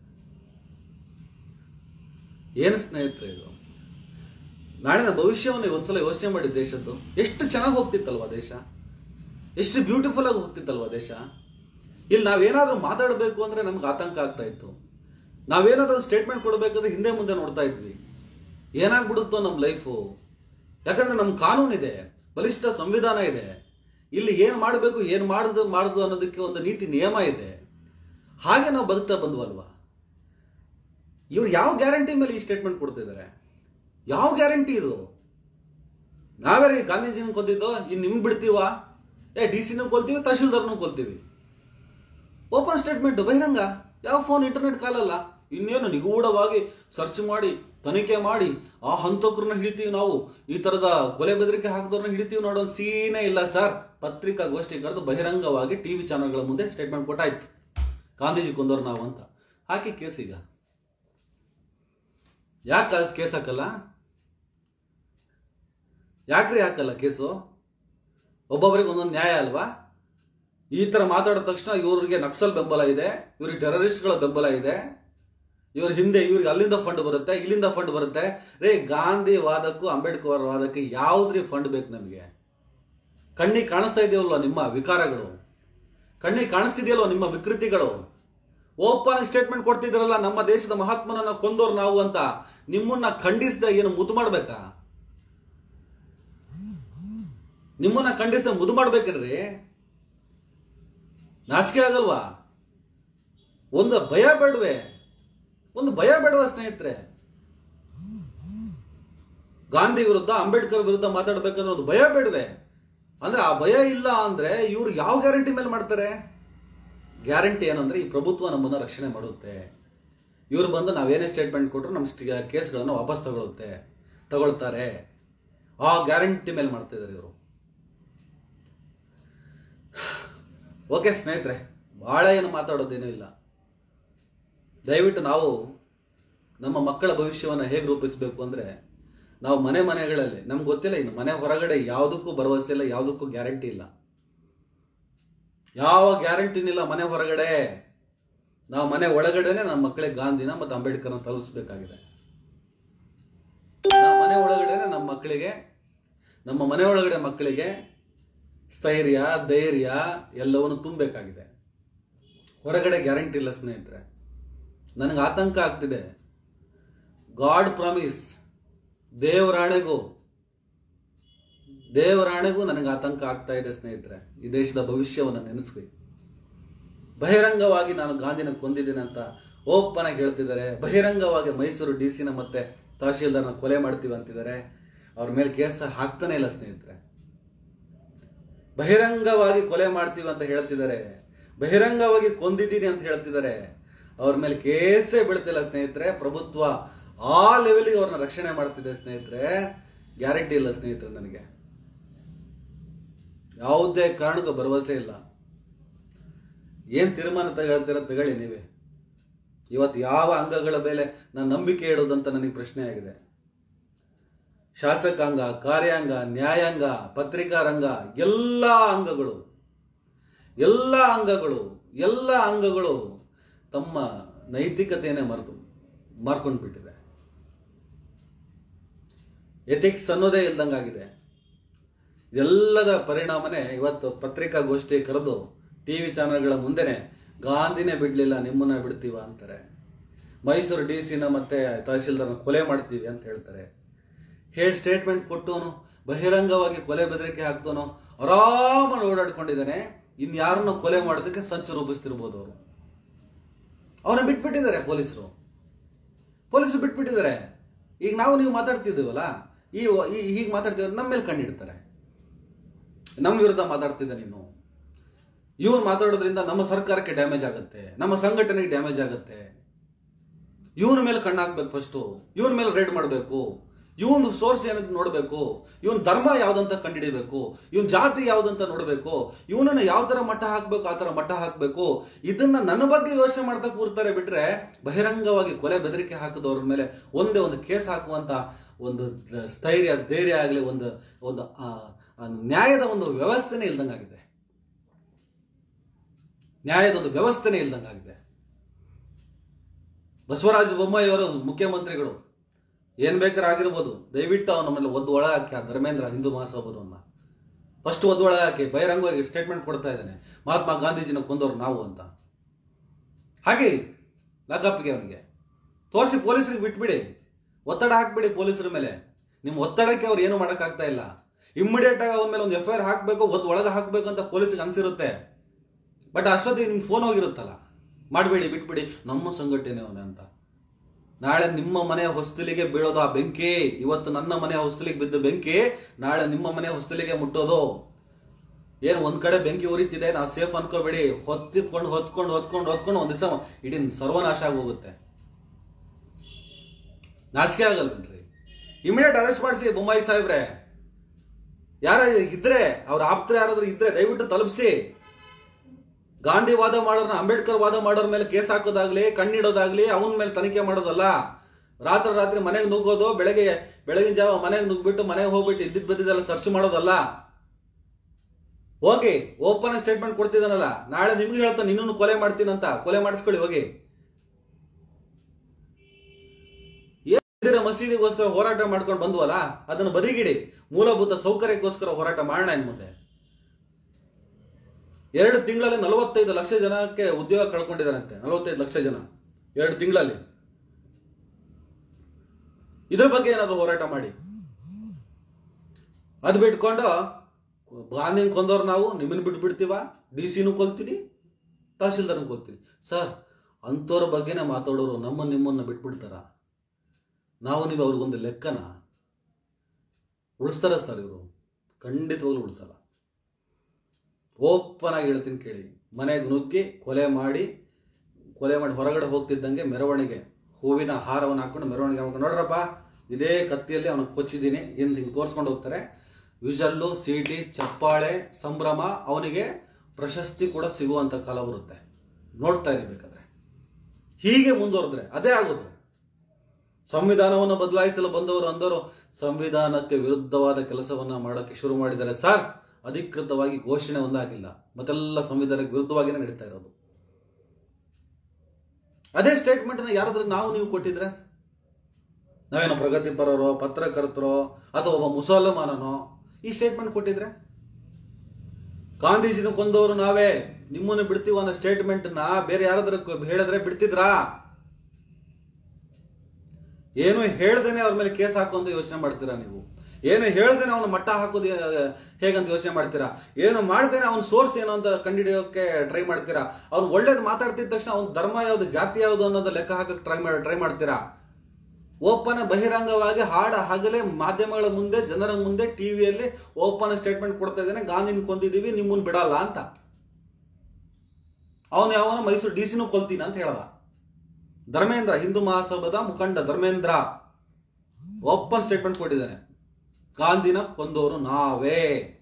ಏನು ಸ್ನೇಹಿತರೆ ಇದು ನಾಳಿನ ಭವಿಷ್ಯವನ್ನು ಒಂದ್ಸಲ ಯೋಚನೆ ಮಾಡಿ ದೇಶದ್ದು ಎಷ್ಟು ಚೆನ್ನಾಗಿ ಹೋಗ್ತಿತ್ತಲ್ವಾ ದೇಶ ಎಷ್ಟು ಬ್ಯೂಟಿಫುಲ್ ಆಗಿ ಹೋಗ್ತಿತ್ತಲ್ವಾ ದೇಶ ಇಲ್ಲಿ ನಾವೇನಾದ್ರೂ ಮಾತಾಡಬೇಕು ಅಂದ್ರೆ ನಮ್ಗೆ ಆತಂಕ ಆಗ್ತಾ ಇತ್ತು ನಾವೇನಾದ್ರೂ ಸ್ಟೇಟ್ಮೆಂಟ್ ಕೊಡಬೇಕಾದ್ರೆ ಹಿಂದೆ ಮುಂದೆ ನೋಡ್ತಾ ಇದ್ವಿ ಏನಾಗ್ಬಿಡುತ್ತೋ ನಮ್ಮ ಲೈಫು ಯಾಕಂದ್ರೆ ನಮ್ಮ ಕಾನೂನಿದೆ ಬಲಿಷ್ಠ ಸಂವಿಧಾನ ಇದೆ ಇಲ್ಲಿ ಏನು ಮಾಡಬೇಕು ಏನು ಮಾಡುದು ಮಾಡುದು ಅನ್ನೋದಕ್ಕೆ ಒಂದು ನೀತಿ ನಿಯಮ ಇದೆ ಹಾಗೆ ನಾವು ಬದುಕ್ತಾ ಬಂದ್ವಲ್ವಾ ಇವ್ರು ಯಾವ ಗ್ಯಾರಂಟಿ ಮೇಲೆ ಈ ಸ್ಟೇಟ್ಮೆಂಟ್ ಕೊಡ್ತಿದ್ದಾರೆ ಯಾವ ಗ್ಯಾರಂಟಿ ಇದು ನಾವೇ ರೀ ಗಾಂಧೀಜಿನ ಕೊಂದಿದ್ದು ಇನ್ನು ನಿಮ್ಗೆ ಬಿಡ್ತೀವ ಏ ಡಿ ಸಿನೂ ಕೊಲ್ತೀವಿ ತಹಶೀಲ್ದಾರ್ನೂ ಕೊಲ್ತೀವಿ ಓಪನ್ ಸ್ಟೇಟ್ಮೆಂಟ್ ಬಹಿರಂಗ ಯಾವ ಫೋನ್ ಇಂಟರ್ನೆಟ್ ಕಾಲಲ್ಲ ಇನ್ನೇನು ನಿಗೂಢವಾಗಿ ಸರ್ಚ್ ಮಾಡಿ ತನಿಖೆ ಮಾಡಿ ಆ ಹಂತಕರನ್ನ ಹಿಡಿತೀವಿ ನಾವು ಈ ತರದ ಕೊಲೆ ಬೆದರಿಕೆ ಹಾಕಿದವ್ರನ್ನ ಹಿಡಿತೀವಿ ನೋಡೋ ಸೀನೇ ಇಲ್ಲ ಸರ್ ಪತ್ರಿಕಾಗೋಷ್ಠಿ ಕರೆದು ಬಹಿರಂಗವಾಗಿ ಟಿವಿ ಚಾನಲ್ಗಳ ಮುಂದೆ ಸ್ಟೇಟ್ಮೆಂಟ್ ಕೊಟ್ಟಾಯ್ತು ಗಾಂಧೀಜಿ ಕೊಂದವ್ರು ನಾವು ಅಂತ ಹಾಕಿ ಕೇಸ್ ಈಗ ಯಾಕೆ ಕೇಸ್ ಹಾಕಲ್ಲ ಯಾಕ್ರಿ ಹಾಕಲ್ಲ ಕೇಸು ಒಬ್ಬೊಬ್ಬರಿಗೆ ಒಂದೊಂದು ನ್ಯಾಯ ಅಲ್ವಾ ಈ ತರ ಮಾತಾಡಿದ ತಕ್ಷಣ ಇವ್ರಿಗೆ ನಕ್ಸಲ್ ಬೆಂಬಲ ಇದೆ ಇವ್ರಿಗೆ ಟೆರರಿಸ್ಟ್ಗಳ ಬೆಂಬಲ ಇದೆ ಇವ್ರ ಹಿಂದೆ ಇವ್ರಿಗೆ ಅಲ್ಲಿಂದ ಫಂಡ್ ಬರುತ್ತೆ ಇಲ್ಲಿಂದ ಫಂಡ್ ಬರುತ್ತೆ ರೇ ಗಾಂಧಿ ವಾದಕ್ಕೂ ಅಂಬೇಡ್ಕರ್ ವಾದಕ್ಕೆ ಯಾವ್ದ್ರಿ ಫಂಡ್ ಬೇಕು ನಮಗೆ ಕಣ್ಣಿಗೆ ಕಾಣಿಸ್ತಾ ಇದೆಯಲ್ವ ನಿಮ್ಮ ವಿಕಾರಗಳು ಕಣ್ಣಿಗೆ ಕಾಣಿಸ್ತಿದೆಯಲ್ವ ನಿಮ್ಮ ವಿಕೃತಿಗಳು ಓಪನ್ ಸ್ಟೇಟ್ಮೆಂಟ್ ಕೊಡ್ತಿದ್ರಲ್ಲ ನಮ್ಮ ದೇಶದ ಮಹಾತ್ಮನನ್ನ ಕೊಂದೋರು ನಾವು ಅಂತ ನಿಮ್ಮನ್ನ ಖಂಡಿಸಿದ ಏನು ಮುದ್ದು ಮಾಡ್ಬೇಕಾ ನಿಮ್ಮನ್ನ ಖಂಡಿಸಿದ ಮುದ್ದು ಮಾಡ್ಬೇಕಲ್ರಿ ನಾಚಿಕೆ ಆಗಲ್ವಾ ಒಂದು ಭಯ ಬೇಡವೆ ಒಂದು ಭಯ ಬೇಡವಾ ಸ್ನೇಹಿತರೆ ಗಾಂಧಿ ವಿರುದ್ಧ ಅಂಬೇಡ್ಕರ್ ವಿರುದ್ಧ ಮಾತಾಡ್ಬೇಕಂದ್ರೆ ಒಂದು ಭಯ ಬೇಡವೆ ಅಂದ್ರೆ ಆ ಭಯ ಇಲ್ಲ ಅಂದ್ರೆ ಇವ್ರು ಯಾವ ಗ್ಯಾರಂಟಿ ಮೇಲೆ ಮಾಡ್ತಾರೆ ಗ್ಯಾರಂಟಿ ಏನಂದ್ರೆ ಈ ಪ್ರಭುತ್ವ ನಮ್ಮನ್ನ ರಕ್ಷಣೆ ಮಾಡುತ್ತೆ ಇವ್ರು ಬಂದು ನಾವೇನೇ ಸ್ಟೇಟ್ಮೆಂಟ್ ಕೊಟ್ಟರು ನಮ್ಮ ಕೇಸ್ಗಳನ್ನು ವಾಪಸ್ ತಗೊಳುತ್ತೆ ತಗೊಳ್ತಾರೆ ಆ ಗ್ಯಾರಂಟಿ ಮೇಲೆ ಮಾಡ್ತಿದ್ದಾರೆ ಇವರು ಓಕೆ ಸ್ನೇಹಿತರೆ ಬಹಳ ಏನು ಮಾತಾಡೋದೇನೂ ಇಲ್ಲ ದಯವಿಟ್ಟು ನಾವು ನಮ್ಮ ಮಕ್ಕಳ ಭವಿಷ್ಯವನ್ನು ಹೇಗೆ ರೂಪಿಸಬೇಕು ಅಂದರೆ ನಾವು ಮನೆ ಮನೆಗಳಲ್ಲಿ ನಮ್ಗೆ ಗೊತ್ತಿಲ್ಲ ಇನ್ನು ಮನೆ ಹೊರಗಡೆ ಯಾವುದಕ್ಕೂ ಭರವಸೆ ಇಲ್ಲ ಯಾವುದಕ್ಕೂ ಗ್ಯಾರಂಟಿ ಇಲ್ಲ ಯಾವ ಗ್ಯಾರಂಟಿನಿಲ್ಲ ಮನೆ ಹೊರಗಡೆ ನಾವು ಮನೆ ಒಳಗಡೆನೆ ನಮ್ಮ ಮಕ್ಕಳಿಗೆ ಗಾಂಧಿನ ಮತ್ತು ಅಂಬೇಡ್ಕರ್ನ ತಲುಪಿಸ್ಬೇಕಾಗಿದೆ ನಾವು ಮನೆ ಒಳಗಡೆನೆ ನಮ್ಮ ಮಕ್ಕಳಿಗೆ ನಮ್ಮ ಮನೆ ಒಳಗಡೆ ಮಕ್ಕಳಿಗೆ ಸ್ಥೈರ್ಯ ಧೈರ್ಯ ಎಲ್ಲವನ್ನು ತುಂಬಬೇಕಾಗಿದೆ ಹೊರಗಡೆ ಗ್ಯಾರಂಟಿ ಇಲ್ಲ ಸ್ನೇಹಿತರೆ ನನಗೆ ಆತಂಕ ಆಗ್ತಿದೆ ಗಾಡ್ ಪ್ರಾಮಿಸ್ ದೇವರಾಣೆಗೂ ದೇವರಾಣೆಗೂ ನನಗೆ ಆತಂಕ ಆಗ್ತಾ ಇದೆ ಸ್ನೇಹಿತರೆ ಈ ದೇಶದ ಭವಿಷ್ಯವನ್ನು ನೆನೆಸ್ವಿ ಬಹಿರಂಗವಾಗಿ ನಾನು ಗಾಂಧಿನ ಕೊಂದಿದ್ದೀನಿ ಅಂತ ಓಪನ್ ಆಗಿ ಹೇಳ್ತಿದ್ದಾರೆ ಬಹಿರಂಗವಾಗಿ ಮೈಸೂರು ಡಿ ಸಿನ ಮತ್ತೆ ತಹಶೀಲ್ದಾರ್ನ ಕೊಲೆ ಮಾಡ್ತೀವಿ ಅಂತಿದ್ದಾರೆ ಅವ್ರ ಮೇಲೆ ಕೇಸ್ ಹಾಕ್ತಾನೆ ಇಲ್ಲ ಸ್ನೇಹಿತರೆ ಬಹಿರಂಗವಾಗಿ ಕೊಲೆ ಮಾಡ್ತೀವಿ ಅಂತ ಹೇಳ್ತಿದ್ದಾರೆ ಬಹಿರಂಗವಾಗಿ ಕೊಂದಿದ್ದೀನಿ ಅಂತ ಹೇಳ್ತಿದ್ದಾರೆ ಅವ್ರ ಮೇಲೆ ಕೇಸೇ ಬೀಳ್ತಿಲ್ಲ ಸ್ನೇಹಿತರೆ ಪ್ರಭುತ್ವ ಆ ಲೆವೆಲ್ಗೆ ಅವ್ರನ್ನ ರಕ್ಷಣೆ ಮಾಡ್ತಿದೆ ಸ್ನೇಹಿತರೆ ಗ್ಯಾರಂಟಿ ಇಲ್ಲ ಸ್ನೇಹಿತರೆ ನನಗೆ ಯಾವುದೇ ಕಾರಣಕ್ಕೂ ಭರವಸೆ ಇಲ್ಲ ಏನ್ ತೀರ್ಮಾನ ತಗೊಳ್ತೀರ ತಗೊಳ್ಳಿ ನೀವೇ ಇವತ್ತು ಯಾವ ಅಂಗಗಳ ಮೇಲೆ ನಾನು ನಂಬಿಕೆ ಇಡೋದಂತ ನನಗೆ ಪ್ರಶ್ನೆ ಆಗಿದೆ ಶಾಸಕಾಂಗ ಕಾರ್ಯಾಂಗ ನ್ಯಾಯಾಂಗ ಪತ್ರಿಕಾ ರಂಗ ಎಲ್ಲ ಅಂಗಗಳು ಎಲ್ಲ ಅಂಗಗಳು ಎಲ್ಲ ಅಂಗಗಳು ತಮ್ಮ ನೈತಿಕತೆಯನ್ನೇ ಮರೆತು ಮಾರ್ಕೊಂಡು ಬಿಟ್ಟಿದೆ ಎಥಿಕ್ಸ್ ಅನ್ನೋದೇ ಇಲ್ದಂಗಾಗಿದೆ ಎಲ್ಲದರ ಪರಿಣಾಮನೇ ಇವತ್ತು ಪತ್ರಿಕಾಗೋಷ್ಠಿ ಕರೆದು ಟಿ ವಿ ಚಾನೆಲ್ಗಳ ಮುಂದೆನೆ ಗಾಂಧಿನೇ ಬಿಡ್ಲಿಲ್ಲ ನಿಮ್ಮನ್ನ ಬಿಡ್ತೀವ ಅಂತಾರೆ ಮೈಸೂರು ಡಿ ಸಿನ ಮತ್ತೆ ತಹಶೀಲ್ದಾರ್ನ ಕೊಲೆ ಮಾಡ್ತೀವಿ ಅಂತ ಹೇಳ್ತಾರೆ ಹೇಳಿ ಸ್ಟೇಟ್ಮೆಂಟ್ ಕೊಟ್ಟವನು ಬಹಿರಂಗವಾಗಿ ಕೊಲೆ ಬೆದರಿಕೆ ಹಾಕ್ತವನು ಆರಾಮಾಗಿ ಓಡಾಡ್ಕೊಂಡಿದ್ದಾನೆ ಇನ್ಯಾರನ್ನು ಕೊಲೆ ಮಾಡೋದಕ್ಕೆ ಸಂಚು ರೂಪಿಸ್ತಿರ್ಬೋದು ಅವರು ಅವನ ಬಿಟ್ಬಿಟ್ಟಿದ್ದಾರೆ ಪೊಲೀಸರು ಪೊಲೀಸರು ಬಿಟ್ಬಿಟ್ಟಿದ್ದಾರೆ ಈಗ ನಾವು ನೀವು ಮಾತಾಡ್ತಿದ್ದೀವಲ್ಲ ಈ ಈ- ಹೀಗೆ ಮಾತಾಡ್ತಿದ್ರೆ ನಮ್ಮ ಮೇಲೆ ಕಣ್ಣಿಡ್ತಾರೆ ನಮ್ಮ ವಿರುದ್ಧ ಮಾತಾಡ್ತಿದ್ದೆ ನೀನು ಇವ್ರು ಮಾತಾಡೋದ್ರಿಂದ ನಮ್ಮ ಸರ್ಕಾರಕ್ಕೆ ಡ್ಯಾಮೇಜ್ ಆಗುತ್ತೆ ನಮ್ಮ ಸಂಘಟನೆಗೆ ಡ್ಯಾಮೇಜ್ ಆಗುತ್ತೆ ಇವನ ಮೇಲೆ ಕಣ್ಣು ಹಾಕ್ಬೇಕು ಫಸ್ಟು ಇವನ ಮೇಲೆ ರೇಡ್ ಮಾಡಬೇಕು ಇವನ್ ಸೋರ್ಸ್ ಏನಂತ ನೋಡಬೇಕು ಇವನ್ ಧರ್ಮ ಯಾವ್ದಂತ ಕಂಡುಹಿಡಿಬೇಕು ಇವನ್ ಜಾತಿ ಯಾವ್ದಂತ ನೋಡಬೇಕು ಇವನನ್ನ ಯಾವ ತರ ಮಟ್ಟ ಹಾಕ್ಬೇಕು ಆ ತರ ಮಟ್ಟ ಹಾಕ್ಬೇಕು ಇದನ್ನ ನನ್ನ ಬಗ್ಗೆ ಯೋಚನೆ ಮಾಡ್ತಾ ಕೂರ್ತಾರೆ ಬಿಟ್ರೆ ಬಹಿರಂಗವಾಗಿ ಕೊಲೆ ಬೆದರಿಕೆ ಹಾಕಿದವ್ರ ಮೇಲೆ ಒಂದೇ ಒಂದು ಕೇಸ್ ಹಾಕುವಂತ ಒಂದು ಸ್ಥೈರ್ಯ ಧೈರ್ಯ ಆಗಲಿ ಒಂದು ಒಂದು ಆ, ಆ ನ್ಯಾಯದ ಒಂದು ವ್ಯವಸ್ಥೆನೇ ಇಲ್ದಂಗಾಗಿದೆ ನ್ಯಾಯದ ಒಂದು ವ್ಯವಸ್ಥೆನೇ ಇಲ್ದಂಗಾಗಿದೆ ಬಸವರಾಜ ಬೊಮ್ಮಾಯಿ ಅವರು ಮುಖ್ಯಮಂತ್ರಿಗಳು ಏನ್ ಬೇಕಾದ್ರೆ ಆಗಿರ್ಬೋದು ದಯವಿಟ್ಟು ಅವನ ಮೇಲೆ ಒದ್ದು ಒಳ ಹಾಕಿ ಆ ಧರ್ಮೇಂದ್ರ ಹಿಂದೂ ಮಹಾಸಭಾದವನ್ನ ಫಸ್ಟ್ ಒದ್ದು ಒಳ ಹಾಕಿ ಬಹಿರಂಗವಾಗಿ ಸ್ಟೇಟ್ಮೆಂಟ್ ಕೊಡ್ತಾ ಇದ್ದಾನೆ ಮಹಾತ್ಮ ಗಾಂಧೀಜಿನ ಕೊಂದವರು ನಾವು ಅಂತ ಹಾಗೆ ಲಾಕಪ್ಗೆ ಅವನಿಗೆ ತೋರಿಸಿ ಪೊಲೀಸರಿಗೆ ಬಿಟ್ಬಿಡಿ ಒತ್ತಡ ಹಾಕ್ಬಿಡಿ ಪೊಲೀಸರ ಮೇಲೆ ನಿಮ್ಮ ಒತ್ತಡಕ್ಕೆ ಅವ್ರು ಏನು ಮಾಡೋಕ್ಕಾಗ್ತಾ ಇಲ್ಲ ಇಮ್ಮಿಡಿಯೇಟ್ ಆಗಿ ಅವನ ಮೇಲೆ ಒಂದು ಎಫ್ ಐ ಆರ್ ಹಾಕಬೇಕು ಒದ್ದು ಒಳಗೆ ಹಾಕಬೇಕು ಅಂತ ಪೊಲೀಸಿಗೆ ಅನ್ಸಿರುತ್ತೆ ಬಟ್ ಅಷ್ಟೊತ್ತಿಗೆ ನಿಮ್ಗೆ ಫೋನ್ ಹೋಗಿರುತ್ತಲ್ಲ ಮಾಡಬೇಡಿ ಬಿಟ್ಬಿಡಿ ನಮ್ಮ ಸಂಘಟನೆ ಅವನೇ ಅಂತ ನಾಳೆ ನಿಮ್ಮ ಮನೆಯ ಹೊಸ್ತಲಿಗೆ ಬೀಳೋದು ಆ ಬೆಂಕಿ ಇವತ್ತು ನನ್ನ ಮನೆಯ ಹೊಸ್ತಲಿಗೆ ಬಿದ್ದ ಬೆಂಕಿ ನಾಳೆ ನಿಮ್ಮ ಮನೆಯ ಹೊಸ್ತಲಿಗೆ ಮುಟ್ಟೋದು ಏನು ಒಂದ್ ಕಡೆ ಬೆಂಕಿ ಉರಿತಿದೆ ನಾವು ಸೇಫ್ ಅನ್ಕೋಬೇಡಿ ಹೊತ್ತಿಕೊಂಡು ಹೊತ್ಕೊಂಡು ಹೊತ್ಕೊಂಡು ಹೊತ್ಕೊಂಡು ಒಂದ್ ದಿವಸ ಇಡೀ ಸರ್ವನಾಶ ಆಗೋಗುತ್ತೆ ನಾಚಿಕೆ ಆಗಲ್ವೇನ್ರಿ ಇಮಿಡಿಯೇಟ್ ಅರೆಸ್ಟ್ ಮಾಡಿಸಿ ಬೊಮ್ಮಾಯಿ ಸಾಹೇಬ್ರೆ ಯಾರ ಇದ್ರೆ ಅವ್ರ ಆಪ್ತರ ಯಾರಾದ್ರೂ ಇದ್ರೆ ದಯವಿಟ್ಟು ತಲುಪಿಸಿ ಗಾಂಧಿ ವಾದ ಮಾಡೋರ್ನ ಅಂಬೇಡ್ಕರ್ ವಾದ ಮಾಡೋರ್ ಮೇಲೆ ಕೇಸ್ ಹಾಕೋದಾಗ್ಲಿ ಕಣ್ಣಿಡೋದಾಗ್ಲಿ ಅವನ ಮೇಲೆ ತನಿಖೆ ಮಾಡೋದಲ್ಲ ರಾತ್ರಿ ರಾತ್ರಿ ಮನೆಗೆ ನುಗ್ಗೋದು ಬೆಳಗ್ಗೆ ಬೆಳಗಿನ ಜಾವ ಮನೆಗೆ ನುಗ್ಬಿಟ್ಟು ಮನೆಗೆ ಹೋಗ್ಬಿಟ್ಟು ಇದ್ದಿದ್ ಬದ್ದಿದ್ದೆಲ್ಲ ಸರ್ಚ್ ಮಾಡೋದಲ್ಲ ಹೋಗಿ ಓಪನ್ ಸ್ಟೇಟ್ಮೆಂಟ್ ಕೊಡ್ತಿದ್ದಾನಲ್ಲ ನಾಳೆ ನಿಮ್ಗೆ ಹೇಳ್ತಾನೆ ನಿನ್ನನ್ನು ಕೊಲೆ ಮಾಡ್ತೀನಂತ ಕೊಲೆ ಮಾಡಿಸ್ಕೊಳ್ಳಿ ಹೋಗಿ ಏನಿದ್ದೀರ ಮಸೀದಿಗೋಸ್ಕರ ಹೋರಾಟ ಮಾಡ್ಕೊಂಡು ಬಂದ್ವಲ್ಲ ಅದನ್ನು ಬದಿಗಿಡಿ ಮೂಲಭೂತ ಸೌಕರ್ಯಕ್ಕೋಸ್ಕರ ಹೋರಾಟ ಮಾಡೋಣ ಇನ್ ಮುಂದೆ ಎರಡು ತಿಂಗಳಲ್ಲಿ ನಲವತ್ತೈದು ಲಕ್ಷ ಜನಕ್ಕೆ ಉದ್ಯೋಗ ಕಳ್ಕೊಂಡಿದ್ದಾರಂತೆ ನಲವತ್ತೈದು ಲಕ್ಷ ಜನ ಎರಡು ತಿಂಗಳಲ್ಲಿ ಇದ್ರ ಬಗ್ಗೆ ಏನಾದ್ರು ಹೋರಾಟ ಮಾಡಿ ಅದು ಬಿಟ್ಕೊಂಡು ಗಾಂಧಿನ ಕೊಂದವ್ರು ನಾವು ನಿಮ್ಮನ್ನ ಬಿಟ್ಬಿಡ್ತೀವ ಡಿ ಸಿನೂ ಕೊಲ್ತೀನಿ ತಹಶೀಲ್ದಾರ್ನ ಕೊಲ್ತೀನಿ ಸರ್ ಅಂಥವ್ರ ಬಗ್ಗೆನೇ ಮಾತಾಡೋರು ನಮ್ಮ ನಿಮ್ಮನ್ನ ಬಿಟ್ಬಿಡ್ತಾರ ನಾವು ನೀವು ಅವ್ರಿಗೊಂದು ಲೆಕ್ಕನ ಉಳಿಸ್ತಾರ ಸರ್ ಇವರು ಖಂಡಿತವಾಗ್ಲೂ ಉಳಿಸಲ್ಲ ಓಪನ್ ಆಗಿ ಹೇಳ್ತೀನಿ ಕೇಳಿ ಮನೆಗೆ ನುಗ್ಗಿ ಕೊಲೆ ಮಾಡಿ ಕೊಲೆ ಮಾಡಿ ಹೊರಗಡೆ ಹೋಗ್ತಿದ್ದಂಗೆ ಮೆರವಣಿಗೆ ಹೂವಿನ ಹಾರವನ್ನು ಹಾಕೊಂಡು ಮೆರವಣಿಗೆ ಮಾಡ್ಕೊಂಡು ನೋಡ್ರಪ್ಪ ಇದೇ ಕತ್ತಿಯಲ್ಲಿ ಅವನ ಕೊಚ್ಚಿದ್ದೀನಿ ಎಂದು ಹಿಂಗೆ ತೋರಿಸ್ಕೊಂಡು ಹೋಗ್ತಾರೆ ವಿಷಲ್ಲು ಸೀಟಿ ಚಪ್ಪಾಳೆ ಸಂಭ್ರಮ ಅವನಿಗೆ ಪ್ರಶಸ್ತಿ ಕೂಡ ಸಿಗುವಂತ ಕಾಲ ಬರುತ್ತೆ ನೋಡ್ತಾ ಇರಿ ಬೇಕಾದ್ರೆ ಹೀಗೆ ಮುಂದುವರೆದ್ರೆ ಅದೇ ಆಗೋದು ಸಂವಿಧಾನವನ್ನು ಬದಲಾಯಿಸಲು ಬಂದವರು ಅಂದರು ಸಂವಿಧಾನಕ್ಕೆ ವಿರುದ್ಧವಾದ ಕೆಲಸವನ್ನ ಮಾಡೋಕ್ಕೆ ಶುರು ಮಾಡಿದ್ದಾರೆ ಸರ್ ಅಧಿಕೃತವಾಗಿ ಘೋಷಣೆ ಒಂದಾಗಿಲ್ಲ ಮತ್ತೆಲ್ಲ ಸಂವಿಧಾನಕ್ಕೆ ವಿರುದ್ಧವಾಗಿನೇ ನಡೀತಾ ಇರೋದು ಅದೇ ಸ್ಟೇಟ್ಮೆಂಟ್ ಯಾರಾದ್ರೂ ನಾವು ನೀವು ಕೊಟ್ಟಿದ್ರೆ ನಾವೇನೋ ಪ್ರಗತಿಪರರೋ ಪತ್ರಕರ್ತರೋ ಅಥವಾ ಒಬ್ಬ ಮುಸಲ್ಮಾನನೋ ಈ ಸ್ಟೇಟ್ಮೆಂಟ್ ಕೊಟ್ಟಿದ್ರೆ ಗಾಂಧೀಜಿನ ಕೊಂದವರು ನಾವೇ ನಿಮ್ಮನ್ನು ಬಿಡ್ತೀವಿ ಅನ್ನೋ ಸ್ಟೇಟ್ಮೆಂಟ್ ನ ಬೇರೆ ಯಾರಾದ್ರೂ ಹೇಳಿದ್ರೆ ಬಿಡ್ತಿದ್ರಾ ಏನು ಹೇಳ್ದೇನೆ ಅವ್ರ ಮೇಲೆ ಕೇಸ್ ಹಾಕುವಂತ ಯೋಚನೆ ಮಾಡ್ತೀರಾ ನೀವು ಏನು ಹೇಳ್ದೇನೆ ಅವನ ಮಟ್ಟ ಹಾಕೋದು ಆ, ಹೇಗಂತ ಯೋಚನೆ ಮಾಡ್ತೀರಾ ಏನು ಮಾಡ್ದೇನೆ ಅವನ ಸೋರ್ಸ್ ಏನು ಅಂತ ಕಂಡುಹಿಡಿಯೋಕೆ ಟ್ರೈ ಮಾಡ್ತೀರಾ ಅವ್ನು ಒಳ್ಳೇದು ಮಾತಾಡ್ತಿದ್ದ ತಕ್ಷಣ ಅವ್ನ ಧರ್ಮ ಯಾವುದು ಜಾತಿ ಯಾವುದು ಅನ್ನೋದು ಲೆಕ್ಕ ಹಾಕಕ್ಕೆ ಟ್ರೈ ಮಾಡಿ ಟ್ರೈ ಮಾಡ್ತೀರಾ ಓಪನ್ ಬಹಿರಂಗವಾಗಿ ಹಾಡ ಹಗಲೇ ಮಾಧ್ಯಮಗಳ ಮುಂದೆ ಜನರ ಮುಂದೆ ಟಿವಿಯಲ್ಲಿ ಓಪನ್ ಸ್ಟೇಟ್ಮೆಂಟ್ ಕೊಡ್ತಾ ಇದ್ದೇನೆ ಗಾಂಧಿನ ಕೊಂದಿದ್ದೀವಿ ನಿಮ್ಮನ್ನ ಬಿಡಲ್ಲ ಅಂತ ಅವನು ಯಾವನ ಮೈಸೂರು ಡಿ ಸಿನೂ ಕೊಲ್ತೀನಿ ಅಂತ ಹೇಳದ ಧರ್ಮೇಂದ್ರ ಹಿಂದೂ ಮಹಾಸಭಾದ ಮುಖಂಡ ಧರ್ಮೇಂದ್ರ ಓಪನ್ ಸ್ಟೇಟ್ಮೆಂಟ್ ಕೊಟ್ಟಿದ್ದಾನೆ ಗಾಂಧಿನ ಕೊಂದವರು ನಾವೇ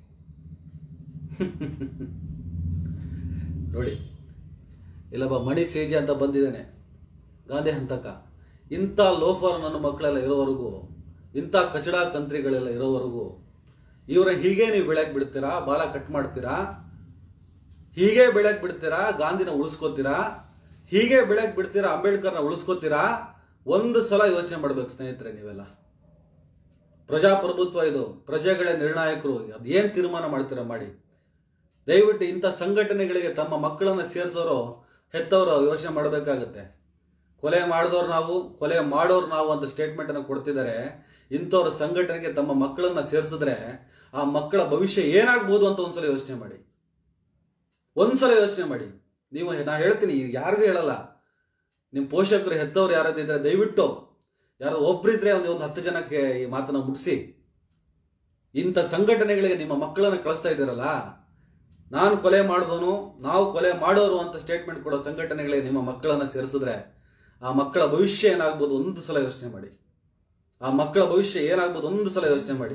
ನೋಡಿ ಇಲ್ಲೊಬ್ಬ ಮಣಿ ಸೇಜಿ ಅಂತ ಬಂದಿದ್ದಾನೆ ಗಾಂಧಿ ಹಂತಕ ಇಂಥ ಲೋಫರ್ ನನ್ನ ಮಕ್ಕಳೆಲ್ಲ ಇರೋವರೆಗೂ ಇಂಥ ಕಚಡ ಕಂತ್ರಿಗಳೆಲ್ಲ ಇರೋವರೆಗೂ ಇವರ ಹೀಗೆ ನೀವು ಬೆಳಕ್ ಬಿಡ್ತೀರಾ ಬಾಲ ಕಟ್ ಮಾಡ್ತೀರಾ ಹೀಗೆ ಬೆಳಕ್ ಬಿಡ್ತೀರಾ ಗಾಂಧಿನ ಉಳಿಸ್ಕೋತೀರಾ ಹೀಗೆ ಬೆಳಕ್ ಬಿಡ್ತೀರಾ ಅಂಬೇಡ್ಕರ್ನ ಉಳಿಸ್ಕೋತೀರಾ ಒಂದು ಸಲ ಯೋಚನೆ ಮಾಡ್ಬೇಕು ಸ್ನೇಹಿತರೆ ನೀವೆಲ್ಲ ಪ್ರಜಾಪ್ರಭುತ್ವ ಇದು ಪ್ರಜೆಗಳೇ ನಿರ್ಣಾಯಕರು ಅದೇನ್ ತೀರ್ಮಾನ ಮಾಡ್ತೀರಾ ಮಾಡಿ ದಯವಿಟ್ಟು ಇಂಥ ಸಂಘಟನೆಗಳಿಗೆ ತಮ್ಮ ಮಕ್ಕಳನ್ನ ಸೇರಿಸೋರು ಹೆತ್ತವರು ಯೋಚನೆ ಮಾಡಬೇಕಾಗತ್ತೆ ಕೊಲೆ ಮಾಡಿದವ್ರು ನಾವು ಕೊಲೆ ಮಾಡೋರು ನಾವು ಅಂತ ಸ್ಟೇಟ್ಮೆಂಟ್ ಅನ್ನು ಕೊಡ್ತಿದ್ದಾರೆ ಇಂಥವ್ರ ಸಂಘಟನೆಗೆ ತಮ್ಮ ಮಕ್ಕಳನ್ನ ಸೇರಿಸಿದ್ರೆ ಆ ಮಕ್ಕಳ ಭವಿಷ್ಯ ಏನಾಗ್ಬೋದು ಅಂತ ಒಂದ್ಸಲ ಯೋಚನೆ ಮಾಡಿ ಒಂದ್ಸಲ ಯೋಚನೆ ಮಾಡಿ ನೀವು ನಾ ಹೇಳ್ತೀನಿ ಯಾರಿಗೂ ಹೇಳಲ್ಲ ನಿಮ್ಮ ಪೋಷಕರು ಹೆತ್ತವ್ರು ಯಾರಾದ್ರೂ ಇದ್ರೆ ದಯವಿಟ್ಟು ಯಾರೋ ಒಬ್ರಿದ್ರೆ ಒಂದು ಒಂದು ಹತ್ತು ಜನಕ್ಕೆ ಈ ಮಾತನ್ನ ಮುಗಿಸಿ ಇಂಥ ಸಂಘಟನೆಗಳಿಗೆ ನಿಮ್ಮ ಮಕ್ಕಳನ್ನ ಕಳಿಸ್ತಾ ಇದ್ದೀರಲ್ಲ ನಾನು ಕೊಲೆ ಮಾಡಿದವನು ನಾವು ಕೊಲೆ ಮಾಡೋರು ಅಂತ ಸ್ಟೇಟ್ಮೆಂಟ್ ಕೊಡೋ ಸಂಘಟನೆಗಳಿಗೆ ನಿಮ್ಮ ಮಕ್ಕಳನ್ನ ಸೇರಿಸಿದ್ರೆ ಆ ಮಕ್ಕಳ ಭವಿಷ್ಯ ಏನಾಗ್ಬೋದು ಒಂದು ಸಲ ಯೋಚನೆ ಮಾಡಿ ಆ ಮಕ್ಕಳ ಭವಿಷ್ಯ ಏನಾಗ್ಬೋದು ಒಂದು ಸಲ ಯೋಚನೆ ಮಾಡಿ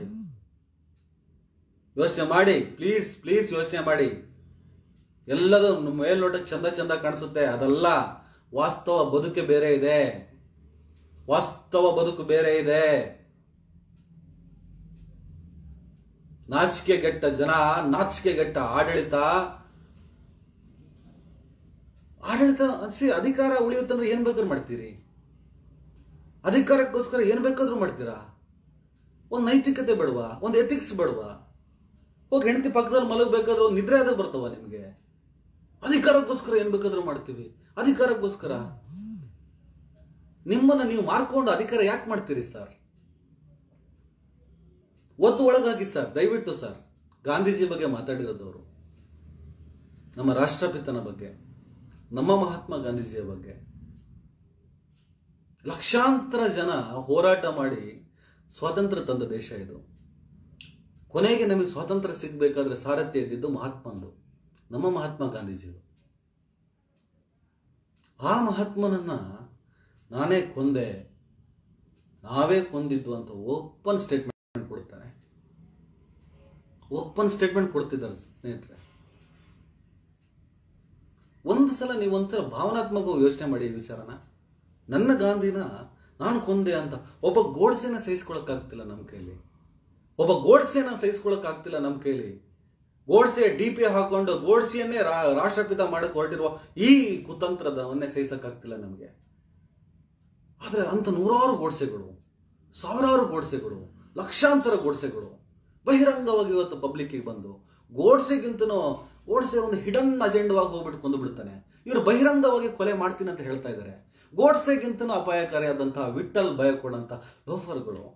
ಯೋಚನೆ ಮಾಡಿ ಪ್ಲೀಸ್ ಪ್ಲೀಸ್ ಯೋಚನೆ ಮಾಡಿ ಎಲ್ಲದೂ ಮೇಲ್ನೋಟಕ್ಕೆ ಚಂದ ಚಂದ ಕಾಣಿಸುತ್ತೆ ಅದಲ್ಲ ವಾಸ್ತವ ಬದುಕೆ ಬೇರೆ ಇದೆ ವಾಸ್ತವ ಬದುಕು ಬೇರೆ ಇದೆ ನಾಚಿಕೆಗೆಟ್ಟ ಜನ ನಾಚಿಕೆಗೆಟ್ಟ ಆಡಳಿತ ಆಡಳಿತ ಸಿ ಅಧಿಕಾರ ಉಳಿಯುತ್ತಂದ್ರೆ ಏನ್ ಬೇಕಾದ್ರೂ ಮಾಡ್ತೀರಿ ಅಧಿಕಾರಕ್ಕೋಸ್ಕರ ಏನ್ ಬೇಕಾದ್ರೂ ಮಾಡ್ತೀರಾ ಒಂದ್ ನೈತಿಕತೆ ಬೇಡವಾ ಒಂದ್ ಎಥಿಕ್ಸ್ ಬೇಡವಾ ಹೋಗಿ ಹೆಂಡತಿ ಪಕ್ಕದಲ್ಲಿ ಮಲಗಬೇಕಾದ್ರೆ ಒಂದು ನಿದ್ರೆ ಆದ್ರೂ ಬರ್ತವ ನಿಮ್ಗೆ ಅಧಿಕಾರಕ್ಕೋಸ್ಕರ ಏನ್ ಬೇಕಾದ್ರೂ ಮಾಡ್ತೀವಿ ಅಧಿಕಾರಕ್ಕೋಸ್ಕರ ನಿಮ್ಮನ್ನ ನೀವು ಮಾರ್ಕೊಂಡು ಅಧಿಕಾರ ಯಾಕೆ ಮಾಡ್ತೀರಿ ಸರ್ ಒತ್ತು ಒಳಗಾಗಿ ಸರ್ ದಯವಿಟ್ಟು ಸರ್ ಗಾಂಧೀಜಿ ಬಗ್ಗೆ ಮಾತಾಡಿರೋದವರು ನಮ್ಮ ರಾಷ್ಟ್ರಪಿತನ ಬಗ್ಗೆ ನಮ್ಮ ಮಹಾತ್ಮ ಗಾಂಧೀಜಿಯ ಬಗ್ಗೆ ಲಕ್ಷಾಂತರ ಜನ ಹೋರಾಟ ಮಾಡಿ ಸ್ವಾತಂತ್ರ್ಯ ತಂದ ದೇಶ ಇದು ಕೊನೆಗೆ ನಮಗೆ ಸ್ವಾತಂತ್ರ್ಯ ಸಿಗಬೇಕಾದ್ರೆ ಸಾರಥ್ಯ ಇದ್ದಿದ್ದು ಮಹಾತ್ಮಂದು ನಮ್ಮ ಮಹಾತ್ಮ ಗಾಂಧೀಜಿದು ಆ ಮಹಾತ್ಮನನ್ನ ನಾನೇ ಕೊಂದೆ ನಾವೇ ಕೊಂದಿದ್ದು ಅಂತ ಓಪನ್ ಸ್ಟೇಟ್ಮೆಂಟ್ ಕೊಡ್ತಾನೆ ಓಪನ್ ಸ್ಟೇಟ್ಮೆಂಟ್ ಕೊಡ್ತಿದ್ದಾರೆ ಸ್ನೇಹಿತರೆ ಒಂದು ಸಲ ನೀವು ಒಂಥರ ಭಾವನಾತ್ಮಕ ಯೋಚನೆ ಮಾಡಿ ಈ ವಿಚಾರನ ನನ್ನ ಗಾಂಧಿನ ನಾನು ಕೊಂದೆ ಅಂತ ಒಬ್ಬ ಗೋಡ್ಸೆನ ಸಹಿಸ್ಕೊಳಕ್ಕಾಗ್ತಿಲ್ಲ ನಮ್ಮ ಕೈಲಿ ಒಬ್ಬ ಗೋಡ್ಸೆನ ಸಹಿಸ್ಕೊಳಕ್ಕಾಗ್ತಿಲ್ಲ ನಮ್ಮ ಕೈಲಿ ಗೋಡ್ಸೆ ಡಿ ಪಿ ಹಾಕೊಂಡು ಗೋಡ್ಸೆಯನ್ನೇ ರಾ- ರಾಷ್ಟ್ರಪಿತ ಮಾಡಕ್ಕೆ ಹೊರಟಿರುವ ಈ ಕುತಂತ್ರದವನ್ನೇ ಸಹಿಸಕ್ಕಾಗ್ತಿಲ್ಲ ನಮಗೆ ಆದರೆ ಅಂತ ನೂರಾರು ಗೋಡ್ಸೆಗಳು ಸಾವಿರಾರು ಗೋಡ್ಸೆಗಳು ಲಕ್ಷಾಂತರ ಗೋಡ್ಸೆಗಳು ಬಹಿರಂಗವಾಗಿ ಇವತ್ತು ಪಬ್ಲಿಕ್ಕಿಗೆ ಬಂದು ಗೋಡ್ಸೆಗಿಂತನೂ ಗೋಡ್ಸೆ ಒಂದು ಹಿಡನ್ ಅಜೆಂಡವಾಗಿ ಹೋಗ್ಬಿಟ್ಟು ಕೊಂದು ಬಿಡ್ತಾನೆ ಇವರು ಬಹಿರಂಗವಾಗಿ ಕೊಲೆ ಮಾಡ್ತೀನಿ ಅಂತ ಹೇಳ್ತಾ ಇದ್ದಾರೆ ಗೋಡ್ಸೆಗಿಂತನೂ ಅಪಾಯಕಾರಿಯಾದಂತಹ ವಿಟ್ಟಲ್ ಭಯ ಕೊಡಂತ ಲೋಫರ್ಗಳು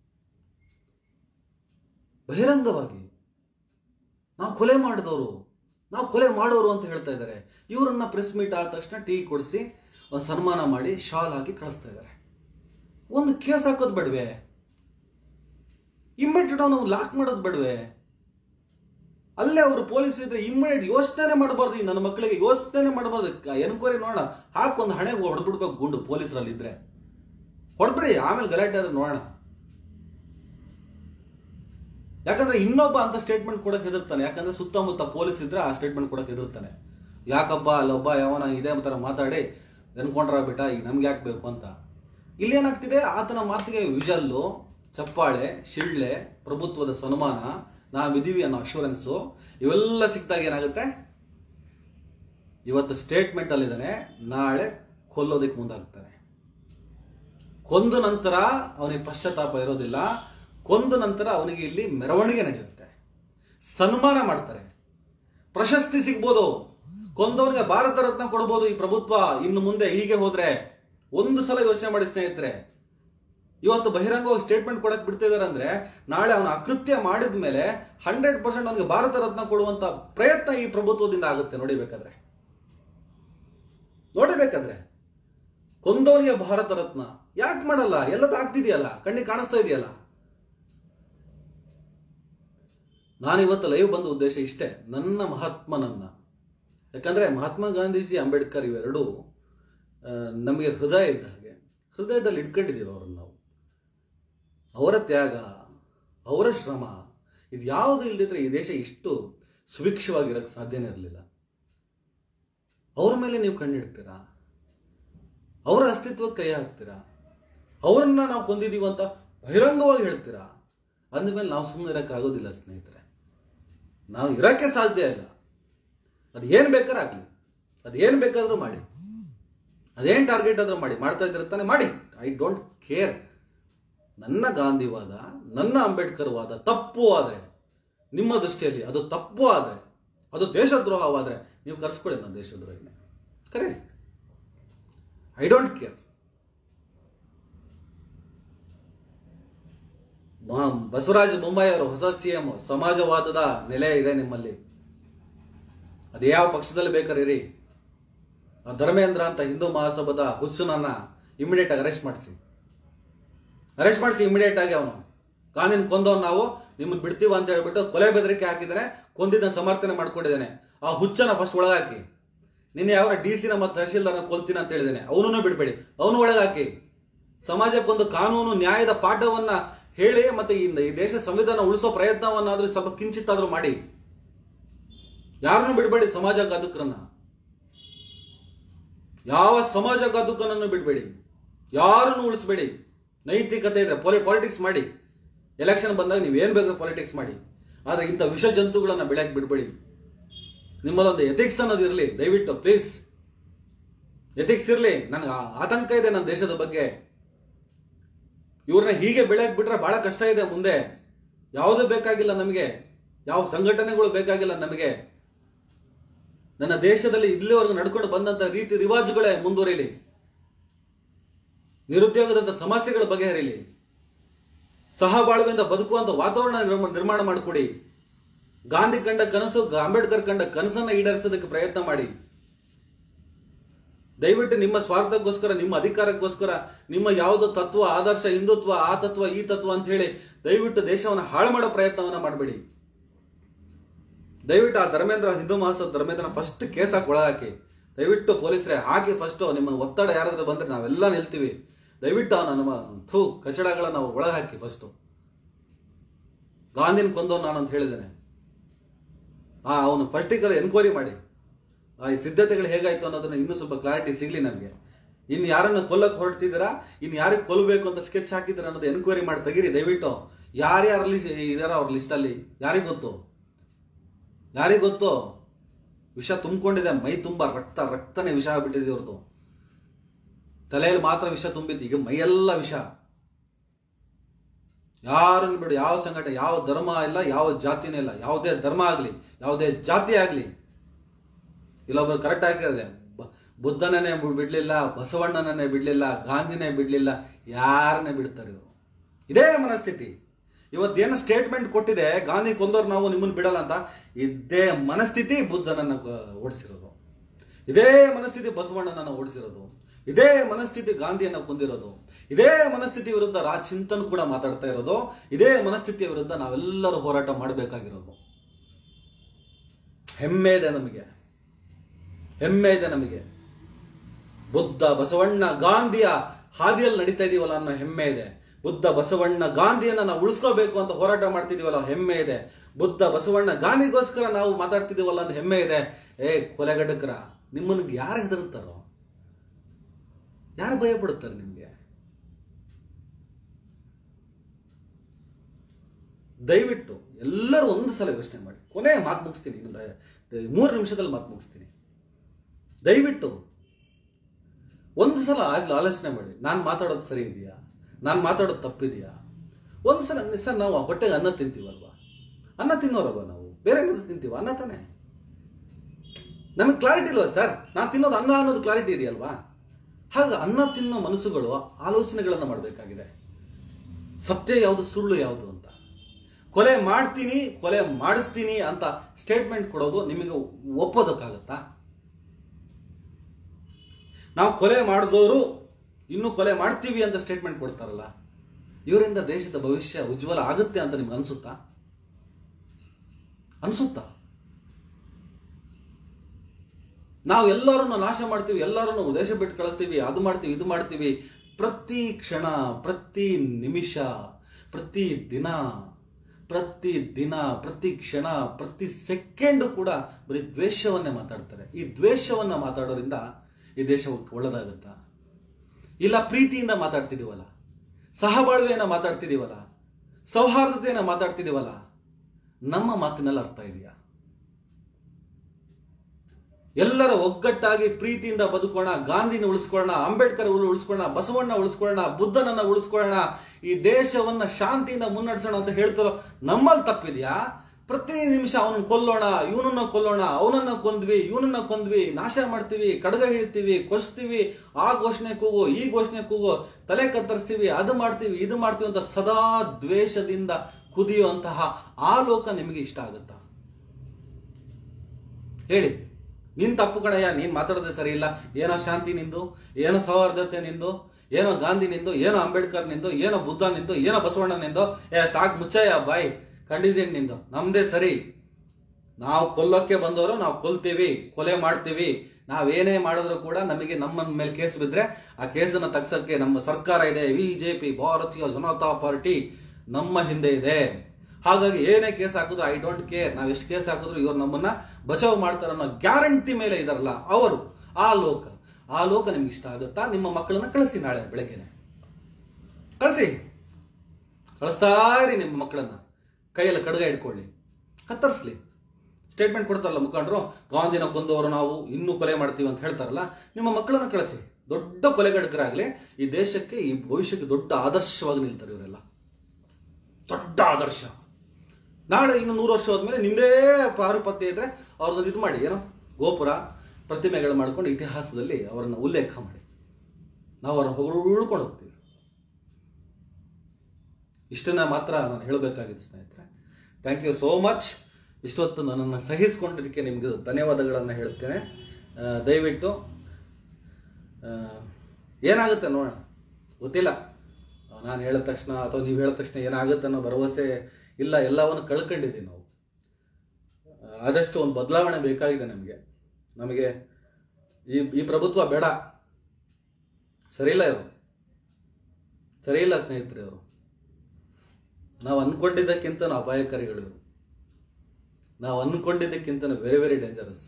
ಬಹಿರಂಗವಾಗಿ ನಾವು ಕೊಲೆ ಮಾಡಿದವರು ನಾವು ಕೊಲೆ ಮಾಡೋರು ಅಂತ ಹೇಳ್ತಾ ಇದ್ದಾರೆ ಇವರನ್ನ ಪ್ರೆಸ್ ಮೀಟ್ ಆದ ತಕ್ಷಣ ಟೀ ಕೊಡಿಸಿ ಒಂದು ಸನ್ಮಾನ ಮಾಡಿ ಶಾಲ್ ಹಾಕಿ ಕಳಿಸ್ತಾ ಇದ್ದಾರೆ ಒಂದು ಕೇಸ್ ಹಾಕೋದು ಬೇಡವೆ ಇಮ್ಮಿಡಿಯೇಟ್ ಅವನು ಲಾಕ್ ಮಾಡೋದು ಬೇಡವೆ ಅಲ್ಲೇ ಅವರು ಪೊಲೀಸ್ ಇದ್ರೆ ಇಮ್ಮಿಡಿಯೇಟ್ ಯೋಚನೆ ಮಾಡಬಾರ್ದು ಈ ನನ್ನ ಮಕ್ಕಳಿಗೆ ಯೋಚನೆ ಮಾಡಬಾರ್ದು ಎನ್ಕ್ವೈರಿ ನೋಡೋಣ ಹಾಕಿ ಒಂದು ಹಣೆಗೆ ಹೊಡೆದ್ಬಿಡ್ಬೇಕು ಗುಂಡು ಪೊಲೀಸರಲ್ಲಿ ಇದ್ರೆ ಹೊಡೆದ್ಬಿಡಿ ಆಮೇಲೆ ಗಲಾಟೆ ಆದ್ರೆ ನೋಡೋಣ ಯಾಕಂದ್ರೆ ಇನ್ನೊಬ್ಬ ಅಂತ ಸ್ಟೇಟ್ಮೆಂಟ್ ಕೊಡಕ್ಕೆ ಹೆದರ್ತಾನೆ ಯಾಕಂದ್ರೆ ಸುತ್ತಮುತ್ತ ಪೊಲೀಸ್ ಇದ್ರೆ ಆ ಸ್ಟೇಟ್ಮೆಂಟ್ ಕೊಡಕ್ಕೆ ಹೆದರ್ತಾನೆ ಯಾಕಬ್ಬ ಅಲ್ಲೊಬ್ಬ ಯಾವನ ಇದೇ ತರ ಮಾತಾಡಿ ಅನ್ಕೊಂಡ್ರ ಬಿಟ್ಟ ಈಗ ನಮ್ಗೆ ಯಾಕೆ ಬೇಕು ಅಂತ ಇಲ್ಲಿ ಏನಾಗ್ತಿದೆ ಆತನ ಮಾತಿಗೆ ವಿಜಲ್ಲು ಚಪ್ಪಾಳೆ ಶಿಳ್ಳೆ ಪ್ರಭುತ್ವದ ಸನ್ಮಾನ ನಾವಿದೀವಿ ಅನ್ನೋ ಅಶ್ಯೂರೆನ್ಸು ಇವೆಲ್ಲ ಸಿಕ್ಕಿದಾಗ ಏನಾಗುತ್ತೆ ಇವತ್ತು ಸ್ಟೇಟ್ಮೆಂಟ್ ಅಲ್ಲಿದ್ದಾನೆ ನಾಳೆ ಕೊಲ್ಲೋದಕ್ಕೆ ಮುಂದಾಗ್ತಾನೆ ಕೊಂದ ನಂತರ ಅವನಿಗೆ ಪಶ್ಚಾತ್ತಾಪ ಇರೋದಿಲ್ಲ ಕೊಂದ ನಂತರ ಅವನಿಗೆ ಇಲ್ಲಿ ಮೆರವಣಿಗೆ ನಡೆಯುತ್ತೆ ಸನ್ಮಾನ ಮಾಡ್ತಾರೆ ಪ್ರಶಸ್ತಿ ಸಿಗ್ಬೋದು ಕೊಂದವನಿಗೆ ಭಾರತ ರತ್ನ ಕೊಡ್ಬೋದು ಈ ಪ್ರಭುತ್ವ ಇನ್ನು ಮುಂದೆ ಹೀಗೆ ಹೋದ್ರೆ ಒಂದು ಸಲ ಯೋಚನೆ ಮಾಡಿ ಸ್ನೇಹಿತರೆ ಇವತ್ತು ಬಹಿರಂಗವಾಗಿ ಸ್ಟೇಟ್ಮೆಂಟ್ ಕೊಡಕ್ ಬಿಡ್ತಿದಾರೆ ಅಂದ್ರೆ ನಾಳೆ ಅವನ ಅಕೃತ್ಯ ಮಾಡಿದ ಮೇಲೆ ಹಂಡ್ರೆಡ್ ಪರ್ಸೆಂಟ್ ಅವನಿಗೆ ಭಾರತ ರತ್ನ ಕೊಡುವಂತ ಪ್ರಯತ್ನ ಈ ಪ್ರಭುತ್ವದಿಂದ ಆಗುತ್ತೆ ನೋಡಿಬೇಕಾದ್ರೆ ನೋಡಬೇಕಾದ್ರೆ ಕೊಂದವನಿಗೆ ಭಾರತ ರತ್ನ ಯಾಕೆ ಮಾಡಲ್ಲ ಎಲ್ಲದೂ ಆಗ್ತಿದೆಯಲ್ಲ ಕಣ್ಣಿಗೆ ಕಾಣಿಸ್ತಾ ಇದೆಯಲ್ಲ ನಾನು ಇವತ್ತು ಲೈವ್ ಬಂದ ಉದ್ದೇಶ ಇಷ್ಟೇ ನನ್ನ ಮಹಾತ್ಮನನ್ನ ಯಾಕಂದ್ರೆ ಮಹಾತ್ಮ ಗಾಂಧೀಜಿ ಅಂಬೇಡ್ಕರ್ ಇವೆರಡೂ ಆ, ನಮಗೆ ಹೃದಯ ಇದ್ದ ಹಾಗೆ ಹೃದಯದಲ್ಲಿ ಇಟ್ಕೊಂಡಿದ್ದೀವಿ ಅವರನ್ನು ನಾವು ಅವರ ತ್ಯಾಗ ಅವರ ಶ್ರಮ ಇದು ಯಾವುದು ಇಲ್ಲದಿದ್ರೆ ಈ ದೇಶ ಇಷ್ಟು ಸುಭಿಕ್ಷವಾಗಿರಕ್ಕೆ ಸಾಧ್ಯನೇ ಇರಲಿಲ್ಲ ಅವ್ರ ಮೇಲೆ ನೀವು ಕಣ್ಣಿಡ್ತೀರಾ ಅವರ ಅಸ್ತಿತ್ವಕ್ಕೆ ಕೈ ಹಾಕ್ತೀರಾ ಅವರನ್ನ ನಾವು ಕೊಂದಿದ್ದೀವಿ ಅಂತ ಬಹಿರಂಗವಾಗಿ ಹೇಳ್ತೀರಾ ಅಂದಮೇಲೆ ನಾವು ಸುಮ್ಮನೆ ಇರೋಕ್ಕಾಗೋದಿಲ್ಲ ಸ್ನೇಹಿತರೆ ನಾವು ಇರೋಕ್ಕೆ ಸಾಧ್ಯ ಇಲ್ಲ ಅದು ಏನು ಬೇಕಾದ್ರೂ ಆಗಲಿ ಅದು ಏನು ಬೇಕಾದ್ರೂ ಮಾಡಿ ಅದೇನು ಟಾರ್ಗೆಟ್ ಆದ್ರೂ ಮಾಡಿ ಮಾಡ್ತಾ ಇದ್ರೆ ತಾನೇ ಮಾಡಿ ಐ ಡೋಂಟ್ ಕೇರ್ ನನ್ನ ಗಾಂಧಿವಾದ ನನ್ನ ಅಂಬೇಡ್ಕರ್ ವಾದ ತಪ್ಪು ಆದರೆ ನಿಮ್ಮ ದೃಷ್ಟಿಯಲ್ಲಿ ಅದು ತಪ್ಪು ಆದರೆ ಅದು ದೇಶದ್ರೋಹವಾದರೆ ನೀವು ಕರೆಸ್ಕೊಳ್ಳಿ ನನ್ನ ದೇಶದ್ರೋಹಿನ ಕರೀರಿ I don't care Basavaraj Bommai ಅವರು ಹೊಸ ಸಿ ಎಂ ಸಮಾಜವಾದದ ನೆಲೆ ಇದೆ ನಿಮ್ಮಲ್ಲಿ ಅದು ಯಾವ ಪಕ್ಷದಲ್ಲಿ ಬೇಕಾದ್ರೆ ಇರಿ ಆ ಧರ್ಮೇಂದ್ರ ಅಂತ ಹಿಂದೂ ಮಹಾಸಭಾದ ಹುಚ್ಚನನ್ನ ಇಮಿಡಿಯೇಟ್ ಆಗಿ ಅರೆಸ್ಟ್ ಮಾಡಿಸಿ ಅರೆಸ್ಟ್ ಮಾಡಿಸಿ ಇಮಿಡಿಯೇಟ್ ಆಗಿ ಅವನು ಗಾಂಧಿನ ಕೊಂದವನು ನಾವು ನಿಮ್ಮನ್ನ ಬಿಡ್ತೀವ ಅಂತ ಹೇಳ್ಬಿಟ್ಟು ಕೊಲೆ ಬೆದರಿಕೆ ಹಾಕಿದ್ದಾನೆ ಕೊಂದಿದ್ದ ಸಮರ್ಥನೆ ಮಾಡ್ಕೊಂಡಿದ್ದಾನೆ ಆ ಹುಚ್ಚನ ಫಸ್ಟ್ ಒಳಗಾಕಿ ನಿನ್ನೆ ಯಾವ ಡಿ ಸಿನ ಮತ್ತು ತಹಶೀಲ್ದಾರ್ನ ಕೊಲ್ತೀನಿ ಅಂತ ಹೇಳಿದ್ದೇನೆ ಅವನನ್ನು ಬಿಡಬೇಡಿ ಅವನು ಒಳಗಾಕಿ ಸಮಾಜಕ್ಕೊಂದು ಕಾನೂನು ನ್ಯಾಯದ ಪಾಠವನ್ನ ಹೇಳಿ ಮತ್ತೆ ಈ ಈ ದೇಶ ಸಂವಿಧಾನ ಉಳಿಸೋ ಪ್ರಯತ್ನವನ್ನಾದ್ರೂ ಸ್ವಲ್ಪ ಕಿಂಚಿತ್ತಾದ್ರೂ ಮಾಡಿ ಯಾರನ್ನು ಬಿಡಬೇಡಿ ಸಮಾಜ ಘಾತಕರನ್ನ ಯಾವ ಸಮಾಜ ಘಾತುಕನನ್ನು ಬಿಡಬೇಡಿ ಯಾರನ್ನು ಉಳಿಸಬೇಡಿ ನೈತಿಕತೆ ಇದ್ರೆ ಪೊಲಿ ಪಾಲಿಟಿಕ್ಸ್ ಮಾಡಿ ಎಲೆಕ್ಷನ್ ಬಂದಾಗ ನೀವು ಏನು ಬೇಕಾದ್ರೂ ಪಾಲಿಟಿಕ್ಸ್ ಮಾಡಿ ಆದರೆ ಇಂಥ ವಿಷ ಜಂತುಗಳನ್ನ ಬೆಳೆಯಕ್ಕೆ ಬಿಡಬೇಡಿ ನಿಮ್ಮಲ್ಲೊಂದು ಎಥಿಕ್ಸ್ ಅನ್ನೋದು ಇರಲಿ ದಯವಿಟ್ಟು ಪ್ಲೀಸ್ ಎಥಿಕ್ಸ್ ಇರಲಿ ನನಗೆ ಆ- ಆತಂಕ ಇದೆ ನನ್ನ ದೇಶದ ಬಗ್ಗೆ ಇವ್ರನ್ನ ಹೀಗೆ ಬೆಳೆಯಕ್ಕೆ ಬಿಟ್ರೆ ಬಹಳ ಕಷ್ಟ ಇದೆ ಮುಂದೆ ಯಾವುದೂ ಬೇಕಾಗಿಲ್ಲ ನಮಗೆ ಯಾವ ಸಂಘಟನೆಗಳು ಬೇಕಾಗಿಲ್ಲ ನಮಗೆ ನನ್ನ ದೇಶದಲ್ಲಿ ಇಲ್ಲಿವರೆಗೂ ನಡ್ಕೊಂಡು ಬಂದಂತ ರೀತಿ ರಿವಾಜುಗಳೇ ಮುಂದುವರಿಲಿ ನಿರುದ್ಯೋಗದಂತ ಸಮಸ್ಯೆಗಳ ಬಗೆಹರಿಲಿ ಸಹಬಾಳ್ವೆಯಿಂದ ಬದುಕುವಂತ ವಾತಾವರಣ ನಿರ್ಮ- ನಿರ್ಮಾಣ ಮಾಡಿಕೊಡಿ ಗಾಂಧಿ ಕಂಡ ಕನಸು ಗ- ಅಂಬೇಡ್ಕರ್ ಕಂಡ ಕನಸನ್ನ ಈಡೇರಿಸೋದಕ್ಕೆ ಪ್ರಯತ್ನ ಮಾಡಿ ದಯವಿಟ್ಟು ನಿಮ್ಮ ಸ್ವಾರ್ಥಕ್ಕೋಸ್ಕರ ನಿಮ್ಮ ಅಧಿಕಾರಕ್ಕೋಸ್ಕರ ನಿಮ್ಮ ಯಾವುದೋ ತತ್ವ ಆದರ್ಶ ಹಿಂದುತ್ವ ಆ ತತ್ವ ಈ ತತ್ವ ಅಂತ ಹೇಳಿ ದಯವಿಟ್ಟು ದೇಶವನ್ನು ಹಾಳು ಮಾಡೋ ಪ್ರಯತ್ನವನ್ನ ಮಾಡಬೇಡಿ ದಯವಿಟ್ಟು ಆ ಧರ್ಮೇಂದ್ರ ಹಿಂದೂ ಮಹಾಸಭಾ ಧರ್ಮೇಂದ್ರನ ಫಸ್ಟ್ ಕೇಸ್ ಹಾಕಿ ಒಳಗಾಕಿ ದಯವಿಟ್ಟು ಪೊಲೀಸರೇ ಹಾಕಿ ಫಸ್ಟ್ ನಿಮ್ಮನ್ನು ಒತ್ತಡ ಯಾರಾದ್ರೂ ಬಂದ್ರೆ ನಾವೆಲ್ಲ ನಿಲ್ತೀವಿ ದಯವಿಟ್ಟು ಅವನ ನಮ್ಮ ಥೂ ಕಚಡಗಳ ನಾವು ಒಳಗಾಕಿ ಫಸ್ಟು ಗಾಂಧಿನ ಕೊಂದವ್ ನಾನು ಅಂತ ಹೇಳಿದ್ದೇನೆ ಆ ಅವನು ಪರ್ಟಿಕ್ಯುಲರ್ ಎನ್ಕ್ವೈರಿ ಮಾಡಿ ಆ ಈ ಸಿದ್ಧತೆಗಳು ಹೇಗಾಯ್ತು ಅನ್ನೋದನ್ನ ಇನ್ನೂ ಸ್ವಲ್ಪ ಕ್ಲಾರಿಟಿ ಸಿಗ್ಲಿ ನಮಗೆ ಇನ್ನು ಯಾರನ್ನ ಕೊಲ್ಲಕ್ಕೆ ಹೊರಡ್ತಿದ್ದೀರಾ ಇನ್ನು ಯಾರಿಗೆ ಕೊಲ್ಲಬೇಕು ಅಂತ ಸ್ಕೆಚ್ ಹಾಕಿದ್ದೀರಾ ಅನ್ನೋದು ಎನ್ಕ್ವೈರಿ ಮಾಡಿ ತೆಗೀರಿ ದಯವಿಟ್ಟು ಯಾರ್ಯಾರಲ್ಲಿ ಇದಾರ ಅವ್ರ ಲಿಸ್ಟಲ್ಲಿ ಯಾರಿಗೆ ಗೊತ್ತು ಯಾರಿಗೆ ಗೊತ್ತು ವಿಷ ತುಂಬಿಕೊಂಡಿದೆ ಮೈ ತುಂಬ ರಕ್ತ ರಕ್ತನೇ ವಿಷ ಆಗ್ಬಿಟ್ಟಿದೆ ಇವ್ರದ್ದು ತಲೆಯಲ್ಲಿ ಮಾತ್ರ ವಿಷ ತುಂಬಿತ್ತು ಈಗ ಮೈಯೆಲ್ಲ ವಿಷ ಯಾರನ್ನು ಬಿಡು ಯಾವ ಸಂಘಟನೆ ಯಾವ ಧರ್ಮ ಇಲ್ಲ ಯಾವ ಜಾತಿನೇ ಇಲ್ಲ ಯಾವುದೇ ಧರ್ಮ ಆಗಲಿ ಯಾವುದೇ ಜಾತಿ ಆಗಲಿ ಇಲ್ಲೊಬ್ರು ಕರೆಕ್ಟ್ ಆಗಿರೋದೆ ಬ- ಬುದ್ಧನನ್ನೇ ಬಿ- ಬಿಡ್ಲಿಲ್ಲ ಬಸವಣ್ಣನನ್ನೇ ಬಿಡ್ಲಿಲ್ಲ ಗಾಂಧಿನೇ ಬಿಡ್ಲಿಲ್ಲ ಯಾರನ್ನೇ ಬಿಡ್ತಾರೆ ಇವರು ಇದೇ ಮನಸ್ಥಿತಿ ಇವತ್ತೇನು ಸ್ಟೇಟ್ಮೆಂಟ್ ಕೊಟ್ಟಿದೆ ಗಾಂಧಿ ಕೊಂದವ್ರು ನಾವು ನಿಮ್ಮನ್ನು ಬಿಡಲ್ಲ ಅಂತ ಇದೇ ಮನಸ್ಥಿತಿ ಬುದ್ಧನನ್ನ ಕ- ಓಡಿಸಿರೋದು ಇದೇ ಮನಸ್ಥಿತಿ ಬಸವಣ್ಣನನ್ನ ಓಡಿಸಿರೋದು ಇದೇ ಮನಸ್ಥಿತಿ ಗಾಂಧಿಯನ್ನ ಕೊಂದಿರೋದು ಇದೇ ಮನಸ್ಥಿತಿ ವಿರುದ್ಧ ರಾಜ್ ಚಿಂತನ್ ಕೂಡ ಮಾತಾಡ್ತಾ ಇರೋದು ಇದೇ ಮನಸ್ಥಿತಿಯ ವಿರುದ್ಧ ನಾವೆಲ್ಲರೂ ಹೋರಾಟ ಮಾಡಬೇಕಾಗಿರೋದು ಹೆಮ್ಮೆ ಇದೆ ನಮಗೆ ಹೆಮ್ಮೆ ಇದೆ ನಮಗೆ ಬುದ್ಧ ಬಸವಣ್ಣ ಗಾಂಧಿಯ ಹಾದಿಯಲ್ಲಿ ನಡೀತಾ ಇದೀವಲ್ಲ ಅನ್ನೋ ಹೆಮ್ಮೆ ಇದೆ ಬುದ್ಧ ಬಸವಣ್ಣ ಗಾಂಧಿಯನ್ನ ನಾವು ಉಳಿಸ್ಕೋಬೇಕು ಅಂತ ಹೋರಾಟ ಮಾಡ್ತಿದೀವಲ್ಲ ಹೆಮ್ಮೆ ಇದೆ ಬುದ್ಧ ಬಸವಣ್ಣ ಗಾಂಧಿಗೋಸ್ಕರ ನಾವು ಮಾತಾಡ್ತಿದೀವಲ್ಲ ಅಂತ ಹೆಮ್ಮೆ ಇದೆ ಏ ಕೊಲೆಗಡಕರ ನಿಮ್ಮನ್ನ ಯಾರು ಹೆದರುತ್ತಾರೋ ಯಾರು ಭಯ ಪಡುತ್ತಾರೆ ನಿಮಗೆ ದಯವಿಟ್ಟು ಎಲ್ಲರೂ ಒಂದು ಸಲ ಯೋಚನೆ ಮಾಡಿ ಕೊನೆ ಮಾತು ಮುಗಿಸ್ತೀನಿ ಇನ್ನೊಂದು ಮೂರು ನಿಮಿಷದಲ್ಲಿ ಮಾತು ಮುಗಿಸ್ತೀನಿ ದಯವಿಟ್ಟು ಒಂದು ಸಲ ಆಗ್- ಆಲೋಚನೆ ಮಾಡಿ ನಾನು ಮಾತಾಡೋದು ಸರಿ ಇದೆಯಾ ನಾನು ಮಾತಾಡೋದು ತಪ್ಪಿದೆಯಾ ಒಂದು ಸಲ ಸರ್ ನಾವು ಹೊಟ್ಟೆಗೆ ಅನ್ನ ತಿಂತೀವಲ್ವಾ ಅನ್ನ ತಿನ್ನೋರಲ್ವಾ ನಾವು ಬೇರೆ ಏನಾದ್ರು ತಿಂತೀವ ಅನ್ನ ತಾನೇ ನಮಗೆ ಕ್ಲಾರಿಟಿ ಇಲ್ವಾ ಸರ್ ನಾನು ತಿನ್ನೋದು ಅನ್ನ ಅನ್ನೋದು ಕ್ಲಾರಿಟಿ ಇದೆಯಲ್ವಾ ಹಾಗೆ ಅನ್ನ ತಿನ್ನೋ ಮನಸ್ಸುಗಳು ಆಲೋಚನೆಗಳನ್ನು ಮಾಡಬೇಕಾಗಿದೆ ಸತ್ಯ ಯಾವುದು ಸುಳ್ಳು ಯಾವುದು ಅಂತ ಕೊಲೆ ಮಾಡ್ತೀನಿ ಕೊಲೆ ಮಾಡಿಸ್ತೀನಿ ಅಂತ ಸ್ಟೇಟ್ಮೆಂಟ್ ಕೊಡೋದು ನಿಮಗೆ ಒಪ್ಪೋದಕ್ಕಾಗತ್ತಾ ನಾವು ಕೊಲೆ ಮಾಡಿದವರು ಇನ್ನೂ ಕೊಲೆ ಮಾಡ್ತೀವಿ ಅಂತ ಸ್ಟೇಟ್ಮೆಂಟ್ ಕೊಡ್ತಾರಲ್ಲ ಇವರಿಂದ ದೇಶದ ಭವಿಷ್ಯ ಉಜ್ವಲ ಆಗುತ್ತೆ ಅಂತ ನಿಮ್ಗೆ ಅನ್ಸುತ್ತಾ ಅನ್ಸುತ್ತಾ ನಾವು ಎಲ್ಲರನ್ನು ನಾಶ ಮಾಡ್ತೀವಿ ಎಲ್ಲರನ್ನು ದೇಶ ಬಿಟ್ಟು ಕಳಿಸ್ತೀವಿ ಅದು ಮಾಡ್ತೀವಿ ಇದು ಮಾಡ್ತೀವಿ ಪ್ರತಿ ಕ್ಷಣ ಪ್ರತಿ ನಿಮಿಷ ಪ್ರತಿ ದಿನ ಪ್ರತಿ ದಿನ ಪ್ರತಿ ಕ್ಷಣ ಪ್ರತಿ ಸೆಕೆಂಡ್ ಕೂಡ ಬರೀ ದ್ವೇಷವನ್ನೇ ಮಾತಾಡ್ತಾರೆ ಈ ದ್ವೇಷವನ್ನ ಮಾತಾಡೋದ್ರಿಂದ ಈ ದೇಶ ಒಳ್ಳೆದಾಗುತ್ತಾ ಇಲ್ಲ ಪ್ರೀತಿಯಿಂದ ಮಾತಾಡ್ತಿದೀವಲ್ಲ ಸಹಬಾಳ್ವೆಯನ್ನ ಮಾತಾಡ್ತಿದೀವಲ್ಲ ಸೌಹಾರ್ದತೆಯನ್ನ ಮಾತಾಡ್ತಿದೀವಲ್ಲ ನಮ್ಮ ಮಾತಿನಲ್ಲಿ ಅರ್ಥ ಇದೆಯಾ ಎಲ್ಲರ ಒಗ್ಗಟ್ಟಾಗಿ ಪ್ರೀತಿಯಿಂದ ಬದುಕೋಣ ಗಾಂಧಿನ ಉಳಿಸ್ಕೊಳ್ಳೋಣ ಅಂಬೇಡ್ಕರ್ ಉಳಿಸ್ಕೊಳ್ಳೋಣ ಬಸವಣ್ಣ ಉಳಿಸ್ಕೊಳ್ಳೋಣ ಬುದ್ಧನನ್ನ ಉಳಿಸ್ಕೊಳ್ಳೋಣ ಈ ದೇಶವನ್ನ ಶಾಂತಿಯಿಂದ ಮುನ್ನಡೆಸೋಣ ಅಂತ ಹೇಳ್ತಾರೋ ನಮ್ಮಲ್ಲಿ ತಪ್ಪಿದ್ಯಾ ಪ್ರತಿ ನಿಮಿಷ ಅವನನ್ನ ಕೊಲ್ಲೋಣ ಇವನನ್ನ ಕೊಲ್ಲೋಣ ಅವನನ್ನ ಕೊಂದ್ವಿ ಇವನನ್ನ ಕೊಂದ್ವಿ ನಾಶ ಮಾಡ್ತೀವಿ ಕಡಗ ಹಿಡ್ತೀವಿ ಕೊಚ್ತೀವಿ ಆ ಘೋಷಣೆ ಕೂಗು ಈ ಘೋಷಣೆ ಕೂಗು ತಲೆ ಕತ್ತರಿಸ್ತೀವಿ ಅದು ಮಾಡ್ತೀವಿ ಇದು ಮಾಡ್ತೀವಿ ಅಂತ ಸದಾ ದ್ವೇಷದಿಂದ ಕುದಿಯುವಂತಹ ಆ ಲೋಕ ನಿಮಗೆ ಇಷ್ಟ ಆಗುತ್ತಾ ಹೇಳಿ ನೀನ್ ತಪ್ಪು ಕಣಯ್ಯ ನೀನ್ ಮಾತಾಡೋದೇ ಸರಿ ಇಲ್ಲ ಏನೋ ಶಾಂತಿ ನಿಂದು ಏನೋ ಸೌಹಾರ್ದತೆ ನಿಂದು ಏನೋ ಗಾಂಧಿ ನಿಂದು ಏನೋ ಅಂಬೇಡ್ಕರ್ ನಿಂದು ಏನೋ ಬುದ್ಧ ನಿಂದು ಏನೋ ಬಸವಣ್ಣ ನಿಂದು ಏ ಸಾಕ್ ಮುಚ್ಚಯ್ಯ ಬಾಯ್ ಕಂಡಿದ್ದೀನಿ ನಿಂದು ನಮ್ದೇ ಸರಿ ನಾವು ಕೊಲ್ಲೋಕೆ ಬಂದವರು ನಾವು ಕೊಲ್ತೀವಿ ಕೊಲೆ ಮಾಡ್ತೀವಿ ನಾವೇನೇ ಮಾಡಿದ್ರು ಕೂಡ ನಮಗೆ ನಮ್ಮ ಮೇಲೆ ಕೇಸ್ ಬಿದ್ರೆ ಆ ಕೇಸನ್ನ ತಗ್ಸಕ್ಕೆ ನಮ್ಮ ಸರ್ಕಾರ ಇದೆ ಬಿಜೆಪಿ ಭಾರತೀಯ ಜನತಾ ಪಾರ್ಟಿ ನಮ್ಮ ಹಿಂದೆ ಇದೆ ಹಾಗಾಗಿ ಏನೇ ಕೇಸ್ ಹಾಕಿದ್ರು ಐ ಡೋಂಟ್ ಕೇರ್ ನಾವು ಎಷ್ಟು ಕೇಸ್ ಹಾಕಿದ್ರು ಇವ್ರು ನಮ್ಮನ್ನ ಬಚಾವ್ ಮಾಡ್ತಾರೆ ಅನ್ನೋ ಗ್ಯಾರಂಟಿ ಮೇಲೆ ಇದಾರಲ್ಲ ಅವರು ಆ ಲೋಕ ಆ ಲೋಕ ನಿಮ್ಗೆ ಇಷ್ಟ ಆಗುತ್ತಾ ನಿಮ್ಮ ಮಕ್ಕಳನ್ನ ಕಳಿಸಿ ನಾಳೆ ಬೆಳಗ್ಗೆನೆ ಕಳಿಸಿ ಕಳಿಸ್ತಾ ಇರಿ ನಿಮ್ಮ ಮಕ್ಕಳನ್ನ ಕೈಯಲ್ಲಿ ಕಡ್ಗ ಇಟ್ಕೊಳ್ಳಿ ಕತ್ತರಿಸ್ಲಿ ಸ್ಟೇಟ್ಮೆಂಟ್ ಕೊಡ್ತಾರಲ್ಲ ಮುಖಂಡರು ಗಾಂಧಿನ ಕೊಂದವರು ನಾವು ಇನ್ನೂ ಕೊಲೆ ಮಾಡ್ತೀವಿ ಅಂತ ಹೇಳ್ತಾರಲ್ಲ ನಿಮ್ಮ ಮಕ್ಕಳನ್ನ ಕಳಿಸಿ ದೊಡ್ಡ ಕೊಲೆಗಡಕರಾಗ್ಲಿ ಈ ದೇಶಕ್ಕೆ ಈ ಭವಿಷ್ಯಕ್ಕೆ ದೊಡ್ಡ ಆದರ್ಶವಾಗಿ ನಿಲ್ತಾರೆ ಇವರೆಲ್ಲ ದೊಡ್ಡ ಆದರ್ಶ ನಾಳೆ ಇನ್ನು ನೂರು ವರ್ಷ ಹೋದ್ಮೇಲೆ ನಿಮ್ದೇ ಪಾರುಪತ್ಯ ಇದ್ರೆ ಅವ್ರದ್ದು ಇದು ಮಾಡಿ ಏನೋ ಗೋಪುರ ಪ್ರತಿಮೆಗಳು ಮಾಡ್ಕೊಂಡು ಇತಿಹಾಸದಲ್ಲಿ ಅವರನ್ನು ಉಲ್ಲೇಖ ಮಾಡಿ ನಾವು ಅವ್ರನ್ನ ಹೊಗಳ್ಕೊಂಡು ಹೋಗ್ತೀವಿ ಇಷ್ಟನ್ನ ಮಾತ್ರ ನಾನು ಹೇಳಬೇಕಾಗಿತ್ತು ಸ್ನೇಹಿತರೆ ಥ್ಯಾಂಕ್ ಯು ಸೋ ಮಚ್ ಇಷ್ಟೊತ್ತು ನನ್ನನ್ನು ಸಹಿಸ್ಕೊಂಡಿದ್ದಕ್ಕೆ ನಿಮಗೆ ಧನ್ಯವಾದಗಳನ್ನು ಹೇಳ್ತೇನೆ ಆ, ದಯವಿಟ್ಟು ಆ, ಏನಾಗುತ್ತೆ ನೋಡೋಣ ಗೊತ್ತಿಲ್ಲ ನಾನು ಹೇಳಿದ ತಕ್ಷಣ ಅಥವಾ ನೀವು ಹೇಳಿದ ತಕ್ಷಣ ಏನಾಗುತ್ತೆ ಅನ್ನೋ ಭರವಸೆ ಇಲ್ಲ ಎಲ್ಲವನ್ನು ಕಳ್ಕೊಂಡಿದ್ದೀವಿ ನಾವು ಆ, ಆದಷ್ಟು ಒಂದು ಬದಲಾವಣೆ ಬೇಕಾಗಿದೆ ನಮಗೆ ನಮಗೆ ಈ ಈ ಪ್ರಭುತ್ವ ಬೇಡ ಸರಿಯಿಲ್ಲ ಇವರು ಸರಿಯಿಲ್ಲ ಸ್ನೇಹಿತರೆ ಅವರು ನಾವು ಅನ್ಕೊಂಡಿದ್ದಕ್ಕಿಂತ ಅಪಾಯಕಾರಿಗಳು ಇವರು ನಾವು ಅನ್ಕೊಂಡಿದ್ದಕ್ಕಿಂತ ವೆರಿ ವೆರಿ ಡೇಂಜರಸ್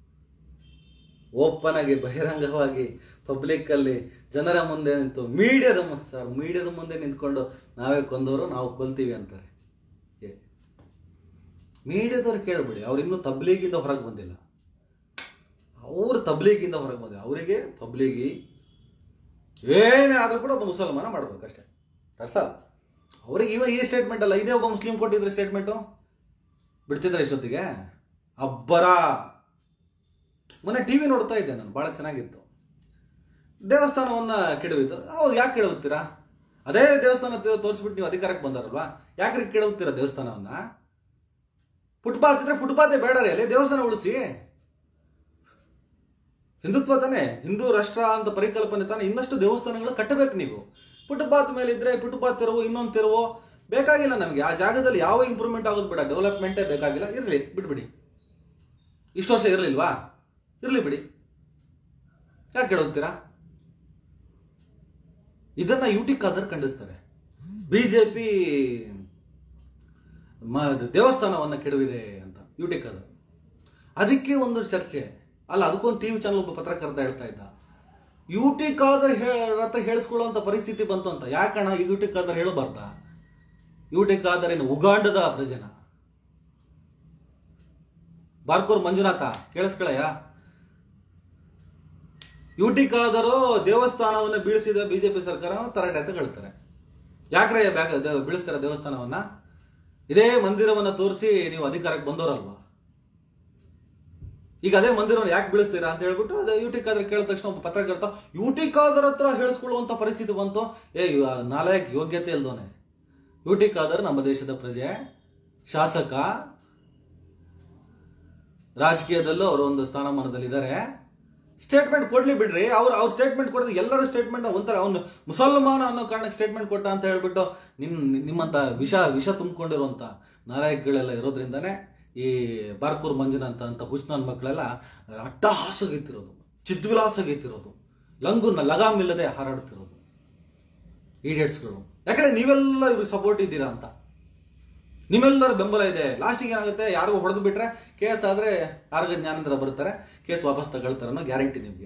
ಓಪನ್ ಆಗಿ ಬಹಿರಂಗವಾಗಿ ಪಬ್ಲಿಕ್ ಅಲ್ಲಿ ಜನರ ಮುಂದೆ ನಿಂತು ಮೀಡಿಯಾದ ಸರ್ ಮೀಡಿಯಾದ ಮುಂದೆ ನಿಂತ್ಕೊಂಡು ನಾವೇ ಕೊಂದವರು ನಾವು ಕೊಲ್ತೀವಿ ಅಂತಾರೆ ಏ ಮೀಡಿಯಾದವ್ರು ಕೇಳ್ಬಿಡಿ ಅವ್ರು ಇನ್ನೂ ತಬ್ಲೀಗಿಂದ ಹೊರಗೆ ಬಂದಿಲ್ಲ ಅವ್ರು ತಬ್ಲೀಗಿಂದ ಹೊರಗೆ ಬಂದಿಲ್ಲ ಅವರಿಗೆ ತಬ್ಲೀಗಿ ಏನೇ ಆದ್ರೂ ಕೂಡ ಒಬ್ಬ ಮುಸಲ್ಮಾನ ಮಾಡ್ಬೇಕಷ್ಟೇ ಸರ್ ಅವ್ರಿಗೆ ಇವ ಈ ಸ್ಟೇಟ್ಮೆಂಟ್ ಅಲ್ಲ ಇದೇ ಒಬ್ಬ ಮುಸ್ಲಿಂ ಕೊಟ್ಟಿದ್ರೆ ಸ್ಟೇಟ್ಮೆಂಟು ಬಿಡ್ತಿದ್ರೆ ಇಷ್ಟೊತ್ತಿಗೆ ಅಬ್ಬರ ಮೊನ್ನೆ ಟಿ ವಿ ನೋಡ್ತಾ ಇದ್ದೆ ನಾನು ಭಾಳ ಚೆನ್ನಾಗಿತ್ತು ದೇವಸ್ಥಾನವನ್ನ ಕೆಡವಿದ್ದು ಹೌದು ಯಾಕೆ ಕೆಡವುತ್ತೀರಾ ಅದೇ ದೇವಸ್ಥಾನ ತೋ- ತೋರಿಸ್ಬಿಟ್ಟು ನೀವು ಅಧಿಕಾರಕ್ಕೆ ಬಂದಾರಲ್ವಾ ಯಾಕ್ರಿ ಕೆಡವುತ್ತೀರಾ ದೇವಸ್ಥಾನವನ್ನ ಫುಟ್ಪಾತ್ ಇದ್ರೆ ಫುಟ್ಪಾತೆ ಬೇಡ ರೀ ಅಲ್ಲಿ ದೇವಸ್ಥಾನ ಉಳಿಸಿ ಹಿಂದುತ್ವ ತಾನೆ ಹಿಂದೂ ರಾಷ್ಟ್ರ ಅಂತ ಪರಿಕಲ್ಪನೆ ತಾನೆ ಇನ್ನಷ್ಟು ದೇವಸ್ಥಾನಗಳು ಕಟ್ಟಬೇಕು ನೀವು ಫುಟ್ಪಾತ್ ಮೇಲೆ ಇದ್ರೆ ಫುಟ್ಪಾತ್ ತೆರವು ಇನ್ನೊಂದು ತೆರವು ಬೇಕಾಗಿಲ್ಲ ನಮಗೆ ಆ ಜಾಗದಲ್ಲಿ ಯಾವ ಇಂಪ್ರೂವ್ಮೆಂಟ್ ಆಗೋದು ಬೇಡ ಡೆವಲಪ್ಮೆಂಟೇ ಬೇಕಾಗಿಲ್ಲ ಇರಲಿ ಬಿಟ್ಬಿಡಿ ಇಷ್ಟು ವರ್ಷ ಇರಲಿಲ್ವಾ ಇರಲಿ ಬಿಡಿ ಯಾಕೆ ಕೇಳೋಗ್ತೀರಾ ಇದನ್ನ ಯುಟಿ ಖಾದರ್ ಖಂಡಿಸ್ತಾರೆ ಬಿಜೆಪಿ ದೇವಸ್ಥಾನವನ್ನ ಕೆಡವಿದೆ ಅಂತ ಯುಟಿ ಖಾದರ್ ಅದಕ್ಕೆ ಒಂದು ಚರ್ಚೆ ಅಲ್ಲ ಅದಕ್ಕೊಂದು ಟಿವಿ ಚಾನಲ್ ಒಬ್ಬ ಪತ್ರಕರ್ತ ಹೇಳ್ತಾ ಇದ್ದ ಯುಟಿ ಖಾದರ್ ಹತ್ರ ಹೇಳಿಸ್ಕೊಳ್ಳುವಂತ ಪರಿಸ್ಥಿತಿ ಬಂತು ಅಂತ ಯಾಕಣ ಯುಟಿ ಖಾದರ್ ಹೇಳಬಾರ್ದ ಯುಟಿ ಖಾದರ್ ಏನು ಉಗಾಂಡದ ಪ್ರಜೆನ ಬಾರ್ಕೂರ್ ಮಂಜುನಾಥ ಕೇಳಿಸ್ಕೊಳಯ್ಯ ಯುಟಿ ಖಾದರು ದೇವಸ್ಥಾನವನ್ನು ಬೀಳಿಸಿದ ಬಿಜೆಪಿ ಸರ್ಕಾರ ತರಾಟೆ ಅಂತ ಹೇಳ್ತಾರೆ ಯಾಕ್ರೆ ಬ್ಯಾಗ ದೇ- ಬೀಳಿಸ್ತಾರೆ ದೇವಸ್ಥಾನವನ್ನ ಇದೇ ಮಂದಿರವನ್ನ ತೋರಿಸಿ ನೀವು ಅಧಿಕಾರಕ್ಕೆ ಬಂದವರಲ್ವಾ ಈಗ ಅದೇ ಮಂದಿರವನ್ನು ಯಾಕೆ ಬೀಳಿಸ್ತೀರಾ ಅಂತ ಹೇಳ್ಬಿಟ್ಟು ಅದೇ ಯುಟಿ ಖಾದರ್ ಕೇಳಿದ ತಕ್ಷಣ ಒಬ್ಬ ಪತ್ರಕರ್ತ ಯುಟಿ ಖಾದರ್ ಹತ್ರ ಹೇಳಿಸ್ಕೊಳ್ಳುವಂತ ಪರಿಸ್ಥಿತಿ ಬಂತು ಏ ಇವ ನಾಲಾಯಕ್ ಯೋಗ್ಯತೆ ಇಲ್ದೋನೆ ಯುಟಿ ಖಾದರ್ ನಮ್ಮ ದೇಶದ ಪ್ರಜೆ ಶಾಸಕ ರಾಜಕೀಯದಲ್ಲೂ ಅವರು ಒಂದು ಸ್ಥಾನಮಾನದಲ್ಲಿದ್ದಾರೆ ಸ್ಟೇಟ್ಮೆಂಟ್ ಕೊಡ್ಲಿ ಬಿಡ್ರಿ ಅವ್ರು ಅವ್ರ ಸ್ಟೇಟ್ಮೆಂಟ್ ಕೊಡೋದು ಎಲ್ಲರ ಸ್ಟೇಟ್ಮೆಂಟ್ ಒಂಥರ ಅವನು ಮುಸಲ್ಮಾನ ಅನ್ನೋ ಕಾರಣಕ್ಕೆ ಸ್ಟೇಟ್ಮೆಂಟ್ ಕೊಟ್ಟ ಅಂತ ಹೇಳ್ಬಿಟ್ಟು ನಿಮ್ ನಿಮ್ಮಂತ ವಿಷ ವಿಷ ತುಂಬಿಕೊಂಡಿರುವಂತ ನಾಯಕಗಳೆಲ್ಲ ಇರೋದ್ರಿಂದಾನೆ ಈ ಬಾರ್ಕೂರ್ ಮಂಜುನಾಥ ಅಂತ ಹುಸ್ನನ್ ಮಕ್ಕಳೆಲ್ಲ ಅಟ್ಟಹಾಸಗಿತ್ತಿರೋದು ಚಿದ್ವಿಲಾಸಗಿತ್ತಿರೋದು ಲಂಗುನ ಲಗಾಮ್ ಇಲ್ಲದೆ ಹಾರಾಡ್ತಿರೋದು ಈಡಿಯಟ್ಸ್ಗಳು ಯಾಕಂದ್ರೆ ನೀವೆಲ್ಲ ಇವ್ರಿಗೆ ಸಪೋರ್ಟ್ ಇದ್ದೀರಾ ಅಂತ ನಿಮ್ಮೆಲ್ಲರ ಬೆಂಬಲ ಇದೆ ಲಾಸ್ಟಿಗೆ ಏನಾಗುತ್ತೆ ಯಾರಿಗೂ ಹೊಡೆದು ಬಿಟ್ರೆ ಕೇಸ್ ಆದ್ರೆ ಆರ್ಗ ಜ್ಞಾನೇಂದ್ರ ಬರ್ತಾರೆ ಕೇಸ್ ವಾಪಸ್ ತಗೊಳ್ತಾರೆ ಅನ್ನೋ ಗ್ಯಾರಂಟಿ ನಿಮಗೆ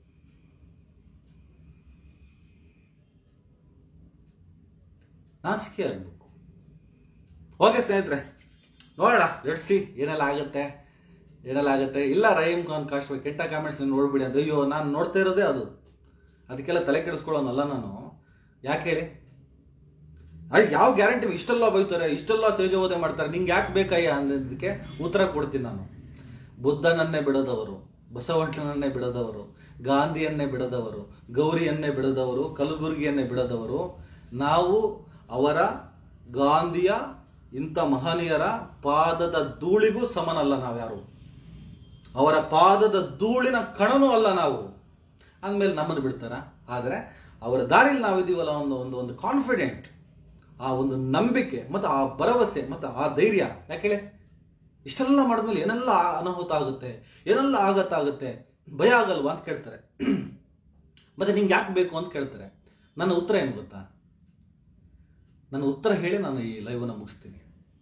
ನಾಚಿಕೆ ಆಗ್ಬೇಕು ಓಕೆ ಸ್ನೇಹಿತರೆ ನೋಡೋಣ ಸಿ ಏನೆಲ್ಲ ಆಗುತ್ತೆ ಏನೆಲ್ಲ ಆಗುತ್ತೆ ಇಲ್ಲ ರಹೀಮ್ ಖಾನ್ ಕಾಸ್ಟ್ ಕೆಟ್ಟ ಕಾಮೆಂಟ್ಸ್ ನೋಡ್ಬಿಡಿ ಅಂತ ಅಯ್ಯೋ ನಾನು ನೋಡ್ತಾ ಇರೋದೇ ಅದು ಅದಕ್ಕೆಲ್ಲ ತಲೆ ಕೆಡಿಸ್ಕೊಳ್ಳೋನಲ್ಲ ನಾನು ಯಾಕೆ ಹೇಳಿ ಅಯ್ಯ ಯಾವ ಗ್ಯಾರಂಟಿ ಇಷ್ಟೆಲ್ಲ ಬೈತಾರೆ ಇಷ್ಟೆಲ್ಲ ತೇಜೋವಧೆ ಮಾಡ್ತಾರೆ ನಿಂಗೆ ಯಾಕೆ ಬೇಕಯ್ಯ ಅನ್ನೋದಕ್ಕೆ ಉತ್ತರ ಕೊಡ್ತೀನಿ ನಾನು ಬುದ್ಧನನ್ನೇ ಬಿಡದವರು ಬಸವಣ್ಣನನ್ನೇ ಬಿಡದವರು ಗಾಂಧಿಯನ್ನೇ ಬಿಡದವರು ಗೌರಿಯನ್ನೇ ಬಿಡದವರು ಕಲಬುರಗಿಯನ್ನೇ ಬಿಡದವರು ನಾವು ಅವರ ಗಾಂಧಿಯ ಇಂಥ ಮಹನೀಯರ ಪಾದದ ಧೂಳಿಗೂ ಸಮನಲ್ಲ ನಾವ್ಯಾರು ಅವರ ಪಾದದ ಧೂಳಿನ ಕಣನೂ ಅಲ್ಲ ನಾವು ಅಂದಮೇಲೆ ನಮ್ಮನ್ನು ಬಿಡ್ತಾರ ಆದರೆ ಅವರ ದಾರಿಯಲ್ಲಿ ನಾವಿದ್ದೀವಲ್ಲ ಒಂದು ಒಂದು ಒಂದು ಕಾನ್ಫಿಡೆಂಟ್ ಆ ಒಂದು ನಂಬಿಕೆ ಮತ್ತು ಆ ಭರವಸೆ ಮತ್ತು ಆ ಧೈರ್ಯ ಯಾಕೆ ಇಷ್ಟೆಲ್ಲ ಮಾಡಿದ್ಮೇಲೆ ಏನೆಲ್ಲ ಅನಾಹುತ ಆಗುತ್ತೆ ಏನೆಲ್ಲ ಆಗತ್ತಾಗುತ್ತೆ ಭಯ ಆಗಲ್ವಾ ಅಂತ ಕೇಳ್ತಾರೆ ಮತ್ತೆ ನಿಂಗೆ ಯಾಕೆ ಬೇಕು ಅಂತ ಕೇಳ್ತಾರೆ ನನ್ನ ಉತ್ತರ ಏನು ಗೊತ್ತಾ ನನ್ನ ಉತ್ತರ ಹೇಳಿ ನಾನು ಈ ಲೈವನ್ನ ಮುಗಿಸ್ತೀನಿ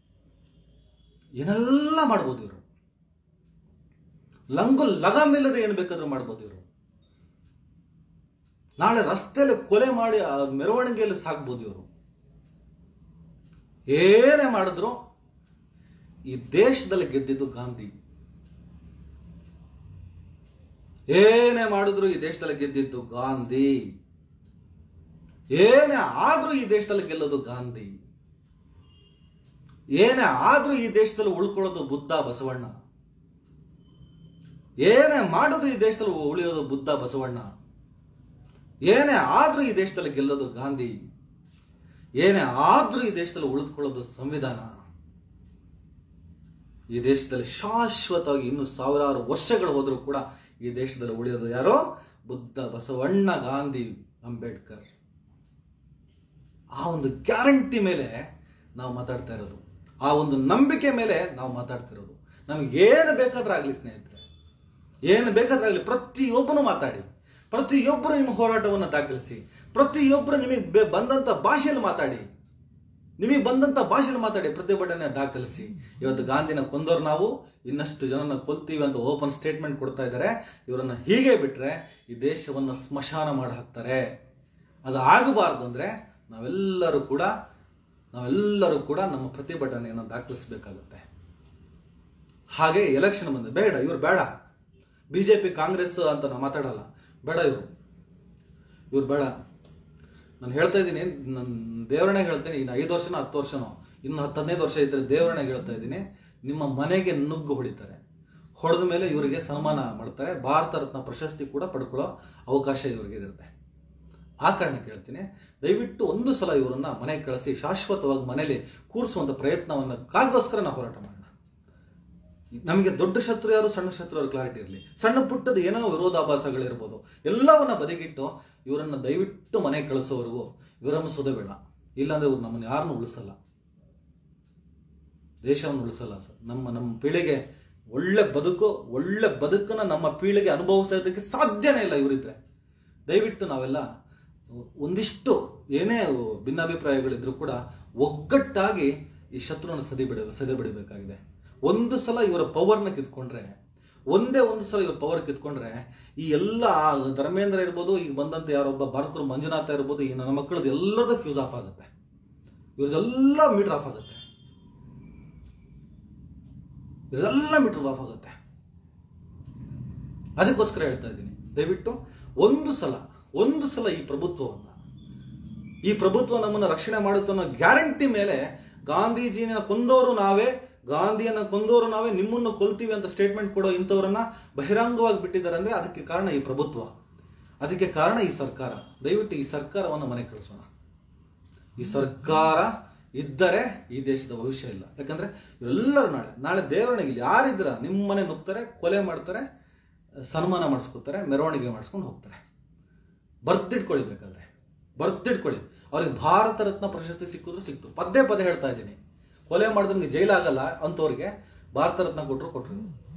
ಏನೆಲ್ಲ ಮಾಡ್ಬೋದು ಇವರು ಲಂಗು ಲಗಾಮಿಲ್ಲದೆ ಏನು ಬೇಕಾದ್ರೂ ಮಾಡ್ಬೋದು ಇವರು ನಾಳೆ ರಸ್ತೆಯಲ್ಲಿ ಕೊಲೆ ಮಾಡಿ ಆ ಮೆರವಣಿಗೆಯಲ್ಲಿ ಸಾಕ್ಬೋದು ಇವರು ಏನೇ ಮಾಡಿದ್ರು ಈ ದೇಶದಲ್ಲಿ ಗೆದ್ದಿದ್ದು ಗಾಂಧಿ ಏನೇ ಮಾಡಿದ್ರು ಈ ದೇಶದಲ್ಲಿ ಗೆದ್ದಿದ್ದು ಗಾಂಧಿ ಏನೇ ಆದ್ರೂ ಈ ದೇಶದಲ್ಲಿ ಗೆಲ್ಲೋದು ಗಾಂಧಿ ಏನೇ ಆದ್ರೂ ಈ ದೇಶದಲ್ಲಿ ಉಳ್ಕೊಳ್ಳೋದು ಬುದ್ಧ ಬಸವಣ್ಣ ಏನೇ ಮಾಡಿದ್ರು ಈ ದೇಶದಲ್ಲಿ ಉಳಿಯೋದು ಬುದ್ಧ ಬಸವಣ್ಣ ಏನೇ ಆದ್ರೂ ಈ ದೇಶದಲ್ಲಿ ಗೆಲ್ಲೋದು ಗಾಂಧಿ ಏನೇ ಆದ್ರೂ ಈ ದೇಶದಲ್ಲಿ ಉಳಿದುಕೊಳ್ಳೋದು ಸಂವಿಧಾನ ಈ ದೇಶದಲ್ಲಿ ಶಾಶ್ವತವಾಗಿ ಇನ್ನು ಸಾವಿರಾರು ವರ್ಷಗಳು ಹೋದರೂ ಕೂಡ ಈ ದೇಶದಲ್ಲಿ ಉಳಿಯೋದು ಯಾರೋ ಬುದ್ಧ ಬಸವಣ್ಣ ಗಾಂಧಿ ಅಂಬೇಡ್ಕರ್ ಆ ಒಂದು ಗ್ಯಾರಂಟಿ ಮೇಲೆ ನಾವು ಮಾತಾಡ್ತಾ ಇರೋದು ಆ ಒಂದು ನಂಬಿಕೆ ಮೇಲೆ ನಾವು ಮಾತಾಡ್ತಿರೋದು ನಮ್ಗೆ ಏನು ಬೇಕಾದ್ರೂ ಆಗಲಿ ಸ್ನೇಹಿತರೆ ಏನು ಬೇಕಾದ್ರೂ ಆಗಲಿ ಪ್ರತಿಯೊಬ್ಬನು ಮಾತಾಡಿ ಪ್ರತಿಯೊಬ್ಬರು ನಿಮ್ಮ ಹೋರಾಟವನ್ನು ದಾಖಲಿಸಿ ಪ್ರತಿಯೊಬ್ಬರು ನಿಮಗೆ ಬೆ- ಬಂದಂತ ಭಾಷೆಯಲ್ಲಿ ಮಾತಾಡಿ ನಿಮಗೆ ಬಂದಂತ ಭಾಷೆಯಲ್ಲಿ ಮಾತಾಡಿ ಪ್ರತಿಭಟನೆ ದಾಖಲಿಸಿ ಇವತ್ತು ಗಾಂಧಿನ ಕೊಂದವ್ರು ನಾವು ಇನ್ನಷ್ಟು ಜನನ ಕೊಲ್ತೀವಿ ಅಂತ ಓಪನ್ ಸ್ಟೇಟ್ಮೆಂಟ್ ಕೊಡ್ತಾ ಇದ್ದಾರೆ ಇವರನ್ನ ಹೀಗೆ ಬಿಟ್ರೆ ಈ ದೇಶವನ್ನು ಸ್ಮಶಾನ ಮಾಡಿ ಹಾಕ್ತಾರೆ ಅದು ಆಗಬಾರ್ದು ಅಂದ್ರೆ ನಾವೆಲ್ಲರೂ ಕೂಡ ನಾವೆಲ್ಲರೂ ಕೂಡ ನಮ್ಮ ಪ್ರತಿಭಟನೆಯನ್ನು ದಾಖಲಿಸಬೇಕಾಗುತ್ತೆ ಹಾಗೆ ಎಲೆಕ್ಷನ್ ಬಂದ ಬೇಡ ಇವ್ರು ಬೇಡ ಬಿಜೆಪಿ ಕಾಂಗ್ರೆಸ್ ಅಂತ ನಾವು ಮಾತಾಡಲ್ಲ ಬೇಡ ಇವರು ಇವ್ರು ಬೇಡ ನಾನು ಹೇಳ್ತಾ ಇದ್ದೀನಿ ನನ್ನ ದೇವರನ್ನ ಹೇಳ್ತೀನಿ ಇನ್ನು ಐದು ವರ್ಷನೋ ಹತ್ತು ವರ್ಷನೋ ಇನ್ನು ಹತ್ತು ಹದಿನೈದು ವರ್ಷ ಇದ್ದರೆ ದೇವರನ್ನ ಹೇಳ್ತಾ ಇದ್ದೀನಿ ನಿಮ್ಮ ಮನೆಗೆ ನುಗ್ಗು ಹೊಡಿತಾರೆ ಹೊಡೆದ ಮೇಲೆ ಇವರಿಗೆ ಸನ್ಮಾನ ಮಾಡ್ತಾರೆ ಭಾರತ ರತ್ನ ಪ್ರಶಸ್ತಿ ಕೂಡ ಪಡ್ಕೊಳ್ಳೋ ಅವಕಾಶ ಇವರಿಗೆ ಇರುತ್ತೆ ಆ ಕಾರಣಕ್ಕೆ ಹೇಳ್ತೀನಿ ದಯವಿಟ್ಟು ಒಂದು ಸಲ ಇವರನ್ನ ಮನೆಗೆ ಕಳಿಸಿ ಶಾಶ್ವತವಾಗಿ ಮನೇಲಿ ಕೂರಿಸುವಂತ ಪ್ರಯತ್ನವನ್ನು ಕಾಗೋಸ್ಕರ ನಾವು ಹೋರಾಟ ಮಾಡೋಣ ನಮಗೆ ದೊಡ್ಡ ಶತ್ರು ಯಾರು ಸಣ್ಣ ಶತ್ರು ಯಾರು ಕ್ಲಾರಿಟಿ ಇರಲಿ ಸಣ್ಣ ಪುಟ್ಟದ ಏನೋ ವಿರೋಧಾಭಾಸಗಳಿರ್ಬೋದು ಎಲ್ಲವನ್ನ ಬದಿಗಿಟ್ಟು ಇವರನ್ನ ದಯವಿಟ್ಟು ಮನೆಗೆ ಕಳಿಸೋವರೆಗೂ ವಿರಮಿಸೋದೇ ಬೇಡ ಇಲ್ಲಾಂದ್ರೆ ಇವ್ರು ನಮ್ಮನ್ನು ಯಾರನ್ನೂ ಉಳಿಸಲ್ಲ ದೇಶವನ್ನು ಉಳಿಸಲ್ಲ ಸರ್ ನಮ್ಮ ನಮ್ಮ ಪೀಳಿಗೆ ಒಳ್ಳೆ ಬದುಕು ಒಳ್ಳೆ ಬದುಕನ್ನ ನಮ್ಮ ಪೀಳಿಗೆ ಅನುಭವಿಸೋದಕ್ಕೆ ಸಾಧ್ಯನೇ ಇಲ್ಲ ಇವರಿದ್ರೆ ದಯವಿಟ್ಟು ನಾವೆಲ್ಲ ಒಂದಿಷ್ಟು ಏನೇ ಭಿನ್ನಾಭಿಪ್ರಾಯಗಳಿದ್ರು ಕೂಡ ಒಗ್ಗಟ್ಟಾಗಿ ಈ ಶತ್ರುವನ್ನು ಸದಿ ಬಿಡ ಸದೆ ಬಿಡಬೇಕಾಗಿದೆ ಒಂದು ಸಲ ಇವರ ಪವರ್ನ ಕಿತ್ಕೊಂಡ್ರೆ ಒಂದೇ ಒಂದು ಸಲ ಇವ್ರ ಪವರ್ ಕಿತ್ಕೊಂಡ್ರೆ ಈ ಎಲ್ಲ ಧರ್ಮೇಂದ್ರ ಇರ್ಬೋದು ಈಗ ಬಂದಂತ ಯಾರೊಬ್ಬ ಬಾರ್ಕೂರ್ ಮಂಜುನಾಥ ಇರ್ಬೋದು ಈ ನನ್ನ ಮಕ್ಕಳದ್ದು ಎಲ್ಲರದ್ದು ಫ್ಯೂಸ್ ಆಫ್ ಆಗುತ್ತೆ ಇವ್ರದೆಲ್ಲ ಮೀಟರ್ ಆಫ್ ಆಗುತ್ತೆ ಇವ್ರದೆಲ್ಲ ಮೀಟರ್ ಆಫ್ ಆಗುತ್ತೆ ಅದಕ್ಕೋಸ್ಕರ ಹೇಳ್ತಾ ಇದ್ದೀನಿ ದಯವಿಟ್ಟು ಒಂದು ಸಲ ಒಂದು ಸಲ ಈ ಪ್ರಭುತ್ವವನ್ನು ಈ ಪ್ರಭುತ್ವ ನಮ್ಮನ್ನು ರಕ್ಷಣೆ ಮಾಡುತ್ತೆ ಅನ್ನೋ ಗ್ಯಾರಂಟಿ ಮೇಲೆ ಗಾಂಧೀಜಿನ ಕೊಂದವರು ನಾವೇ ಗಾಂಧಿಯನ್ನ ಕೊಂದವರು ನಾವೇ ನಿಮ್ಮನ್ನು ಕೊಲ್ತೀವಿ ಅಂತ ಸ್ಟೇಟ್ಮೆಂಟ್ ಕೊಡೋ ಇಂಥವ್ರನ್ನ ಬಹಿರಂಗವಾಗಿ ಬಿಟ್ಟಿದ್ದಾರೆ ಅಂದ್ರೆ ಅದಕ್ಕೆ ಕಾರಣ ಈ ಪ್ರಭುತ್ವ ಅದಕ್ಕೆ ಕಾರಣ ಈ ಸರ್ಕಾರ ದಯವಿಟ್ಟು ಈ ಸರ್ಕಾರವನ್ನು ಮನೆ ಕಳಿಸೋಣ ಈ ಸರ್ಕಾರ ಇದ್ದರೆ ಈ ದೇಶದ ಭವಿಷ್ಯ ಇಲ್ಲ ಯಾಕಂದ್ರೆ ಇವರೆಲ್ಲರೂ ನಾಳೆ ನಾಳೆ ದೇವರಣಿಗೆ ಯಾರಿದ್ರ ನಿಮ್ಮ ಮನೆ ನುಗ್ತಾರೆ ಕೊಲೆ ಮಾಡ್ತಾರೆ ಸನ್ಮಾನ ಮಾಡಿಸ್ಕೊತಾರೆ ಮೆರವಣಿಗೆ ಮಾಡಿಸ್ಕೊಂಡು ಹೋಗ್ತಾರೆ ಬರ್ದಿಟ್ಕೊಳ್ಳಿ ಬೇಕಾದ್ರೆ ಬರ್ದಿಟ್ಕೊಳ್ಳಿ ಅವ್ರಿಗೆ ಭಾರತ ರತ್ನ ಪ್ರಶಸ್ತಿ ಸಿಕ್ಕಿದ್ರು ಸಿಕ್ತು ಪದೇ ಪದೇ ಹೇಳ್ತಾ ಇದ್ದೀನಿ ಕೊಲೆ ಮಾಡಿದ್ರೆ ಜೈಲಾಗಲ್ಲ ಅಂಥವ್ರಿಗೆ ಭಾರತ ರತ್ನ ಕೊಟ್ಟರು ಕೊಟ್ಟರು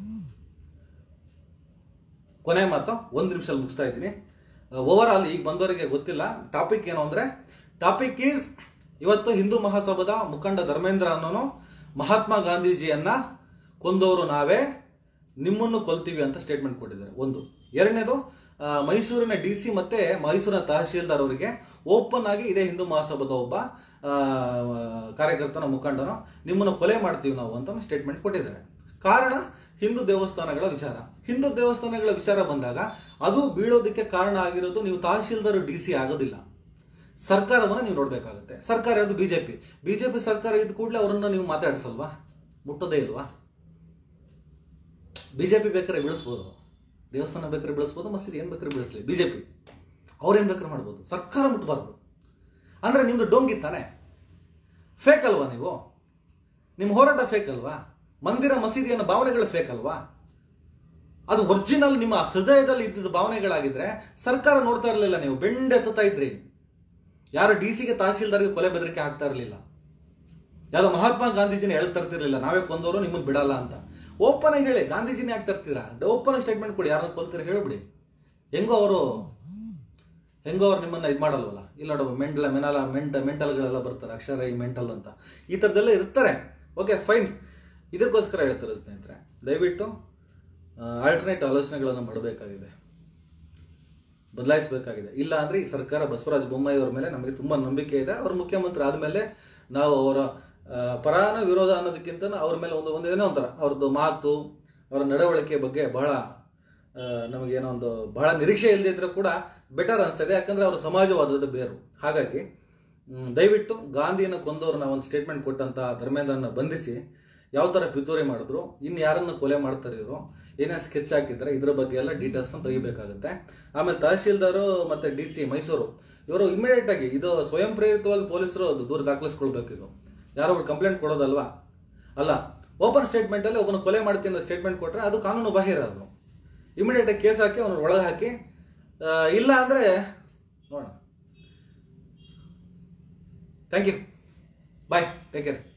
ಕೊನೆ ಮಾತು ಒಂದು ನಿಮಿಷ ಮುಗಿಸ್ತಾ ಇದ್ದೀನಿ ಓವರ್ ಆಲ್ ಈಗ ಬಂದವರಿಗೆ ಗೊತ್ತಿಲ್ಲ ಟಾಪಿಕ್ ಏನು ಅಂದ್ರೆ ಟಾಪಿಕ್ ಈಸ್ ಇವತ್ತು ಹಿಂದೂ ಮಹಾಸಭಾದ ಮುಖಂಡ ಧರ್ಮೇಂದ್ರ ಅನ್ನೋನು ಮಹಾತ್ಮ ಗಾಂಧೀಜಿಯನ್ನ ಕೊಂದವರು ನಾವೇ ನಿಮ್ಮನ್ನು ಕೊಲ್ತೀವಿ ಅಂತ ಸ್ಟೇಟ್ಮೆಂಟ್ ಕೊಟ್ಟಿದ್ದಾರೆ ಒಂದು ಎರಡನೇದು ಆ, ಮೈಸೂರಿನ ಡಿ ಸಿ ಮತ್ತೆ ಮೈಸೂರಿನ ತಹಶೀಲ್ದಾರ್ ಅವರಿಗೆ ಓಪನ್ ಆಗಿ ಇದೇ ಹಿಂದೂ ಮಹಾಸಭಾದ ಒಬ್ಬ ಆ, ಕಾರ್ಯಕರ್ತನ ಮುಖಂಡನು ನಿಮ್ಮನ್ನು ಕೊಲೆ ಮಾಡ್ತೀವಿ ನಾವು ಅಂತ ಸ್ಟೇಟ್ಮೆಂಟ್ ಕೊಟ್ಟಿದ್ದಾರೆ ಕಾರಣ ಹಿಂದೂ ದೇವಸ್ಥಾನಗಳ ವಿಚಾರ ಹಿಂದೂ ದೇವಸ್ಥಾನಗಳ ವಿಚಾರ ಬಂದಾಗ ಅದು ಬೀಳೋದಕ್ಕೆ ಕಾರಣ ಆಗಿರೋದು ನೀವು ತಹಶೀಲ್ದಾರ್ ಡಿ ಸಿ ಆಗೋದಿಲ್ಲ ಸರ್ಕಾರವನ್ನು ನೀವು ನೋಡ್ಬೇಕಾಗುತ್ತೆ ಸರ್ಕಾರ ಯಾವುದು ಬಿಜೆಪಿ ಬಿಜೆಪಿ ಸರ್ಕಾರ ಇದ್ದ ಕೂಡಲೇ ಅವರನ್ನ ನೀವು ಮಾತಾಡಿಸಲ್ವಾ ಮುಟ್ಟೋದೇ ಇಲ್ವಾ ಬಿಜೆಪಿ ಬೇಕಾದ್ರೆ ಬೀಳಿಸ್ಬೋದು ದೇವಸ್ಥಾನ ಬೇಕಾದ್ರೆ ಬೀಳಿಸ್ಬೋದು ಮಸೀದಿ ಏನ್ ಬೇಕಾದ್ರೆ ಬೀಳಿಸ್ಲಿ ಬಿಜೆಪಿ ಅವ್ರೇನ್ ಬೇಕಾದ್ರೆ ಮಾಡ್ಬೋದು ಸರ್ಕಾರ ಮುಟ್ಟಬಾರ್ದು ಅಂದ್ರೆ ನಿಮ್ದು ಡೋಂಗಿ ತಾನೆ ಫೇಕ್ ಅಲ್ವಾ ನೀವು ನಿಮ್ಮ ಹೋರಾಟ ಫೇಕ್ ಅಲ್ವಾ ಮಂದಿರ ಮಸೀದಿಯನ್ನ ಭಾವನೆಗಳು ಫೇಕ್ ಅಲ್ವಾ ಅದು ಒರಿಜಿನಲ್ ನಿಮ್ಮ ಹೃದಯದಲ್ಲಿ ಇದ್ದಿದ್ದ ಭಾವನೆಗಳಾಗಿದ್ರೆ ಸರ್ಕಾರ ನೋಡ್ತಾ ಇರಲಿಲ್ಲ ನೀವು ಬೆಂಡೆತ್ತುತ್ತಾ ಇದ್ರಿ ಯಾರು ಡಿ ಸಿಗೆ ತಹಶೀಲ್ದಾರ್ಗೆ ಕೊಲೆ ಬೆದರಿಕೆ ಹಾಕ್ತಾ ಇರಲಿಲ್ಲ ಯಾವ್ದೋ ಮಹಾತ್ಮ ಗಾಂಧೀಜಿನ ಹೇಳ್ತಾ ಇರ್ತಿರ್ಲಿಲ್ಲ ನಾವೇ ಕೊಂದವರು ನಿಮ್ಮನ್ನ ಬಿಡಲ್ಲ ಅಂತ ಓಪನ್ ಆಗಿ ಹೇಳಿ ಗಾಂಧೀಜಿನೇ ಯಾಕೆ ತರ್ತೀರಾ ಓಪನ್ ಸ್ಟೇಟ್ಮೆಂಟ್ ಕೊಡಿ ಯಾರನ್ನ ಕೊಲ್ತೀರ ಹೇಳ್ಬಿಡಿ ಹೆಂಗೋ ಅವರು ಹೆಂಗೋ ಅವ್ರು ನಿಮ್ಮನ್ನ ಇದು ಮಾಡಲ್ವಲ್ಲ ಇಲ್ಲ ನೋಡು ಮೆಂಟಲ್ ಮೆನಲ ಮೆಂಟ ಮೆಂಟಲ್ಗಳೆಲ್ಲ ಬರ್ತಾರೆ ಅಕ್ಷರ ಈ ಮೆಂಟಲ್ ಅಂತ ಈ ಥರದ್ದೆಲ್ಲ ಇರ್ತಾರೆ ಓಕೆ ಫೈನ್ ಇದಕ್ಕೋಸ್ಕರ ಹೇಳ್ತಾರೆ ಸ್ನೇಹಿತರೆ ದಯವಿಟ್ಟು ಆಲ್ಟರ್ನೇಟ್ ಆಲೋಚನೆಗಳನ್ನು ಮಾಡಬೇಕಾಗಿದೆ ಬದಲಾಯಿಸಬೇಕಾಗಿದೆ ಇಲ್ಲ ಅಂದ್ರೆ ಈ ಸರ್ಕಾರ ಬಸವರಾಜ ಬೊಮ್ಮಾಯಿ ಅವರ ಮೇಲೆ ನಮಗೆ ತುಂಬಾ ನಂಬಿಕೆ ಇದೆ ಅವರು ಮುಖ್ಯಮಂತ್ರಿ ಆದ್ಮೇಲೆ ನಾವು ಅವರ ಆ, ಪರಾನ ವಿರೋಧ ಅನ್ನೋದಕ್ಕಿಂತ ಅವ್ರ ಮೇಲೆ ಒಂದು ಒಂದು ಏನೋ ಒಂಥರ ಅವ್ರದ್ದು ಮಾತು ಅವರ ನಡವಳಿಕೆ ಬಗ್ಗೆ ಬಹಳ ಆ, ನಮಗೇನೋ ಒಂದು ಬಹಳ ನಿರೀಕ್ಷೆ ಇಲ್ಲದೆ ಇದ್ರೆ ಕೂಡ ಬೆಟರ್ ಅನಿಸ್ತಾ ಇದೆ ಯಾಕಂದ್ರೆ ಅವರು ಸಮಾಜವಾದದ ಬೇರು ಹಾಗಾಗಿ ಮ್, ದಯವಿಟ್ಟು ಗಾಂಧಿಯನ್ನು ಕೊಂದವರು ನಾವು ಒಂದು ಸ್ಟೇಟ್ಮೆಂಟ್ ಕೊಟ್ಟಂತ ಧರ್ಮೇಂದ್ರನ ಬಂಧಿಸಿ ಯಾವ ತರ ಪಿತೂರಿ ಮಾಡಿದ್ರು ಇನ್ನು ಯಾರನ್ನ ಕೊಲೆ ಮಾಡ್ತಾರೆ ಇವರು ಏನೇ ಸ್ಕೆಚ್ ಹಾಕಿದ್ರೆ ಇದ್ರ ಬಗ್ಗೆ ಎಲ್ಲ ಡೀಟೇಲ್ಸ್ ತೆಗಿಬೇಕಾಗುತ್ತೆ ಆಮೇಲೆ ತಹಶೀಲ್ದಾರು ಮತ್ತೆ ಡಿ ಸಿ ಮೈಸೂರು ಇವರು ಇಮಿಡಿಯೇಟ್ ಆಗಿ ಇದು ಸ್ವಯಂ ಪ್ರೇರಿತವಾಗಿ ಪೊಲೀಸರು ಅದು ದೂರ ದಾಖಲಿಸ್ಕೊಳ್ಬೇಕು ಇದು ಯಾರೋ ಒಬ್ರು ಕಂಪ್ಲೇಂಟ್ ಕೊಡೋದಲ್ವಾ ಅಲ್ಲ ಓಪನ್ ಸ್ಟೇಟ್ಮೆಂಟ್ ಅಲ್ಲಿ ಒಬ್ಬನ ಕೊಲೆ ಮಾಡ್ತೀನಿ ಅಂತ ಸ್ಟೇಟ್ಮೆಂಟ್ ಕೊಟ್ರೆ ಅದು ಕಾನೂನು ಬಾಹಿರ ಅದು ಇಮಿಡಿಯೇಟ್ ಆಗಿ ಕೇಸ್ ಹಾಕಿ ಅವನ ಒಳಗೆ ಹಾಕಿ ಆ, ಇಲ್ಲ ಅಂದ್ರೆ ನೋಡೋಣ thank you bye take care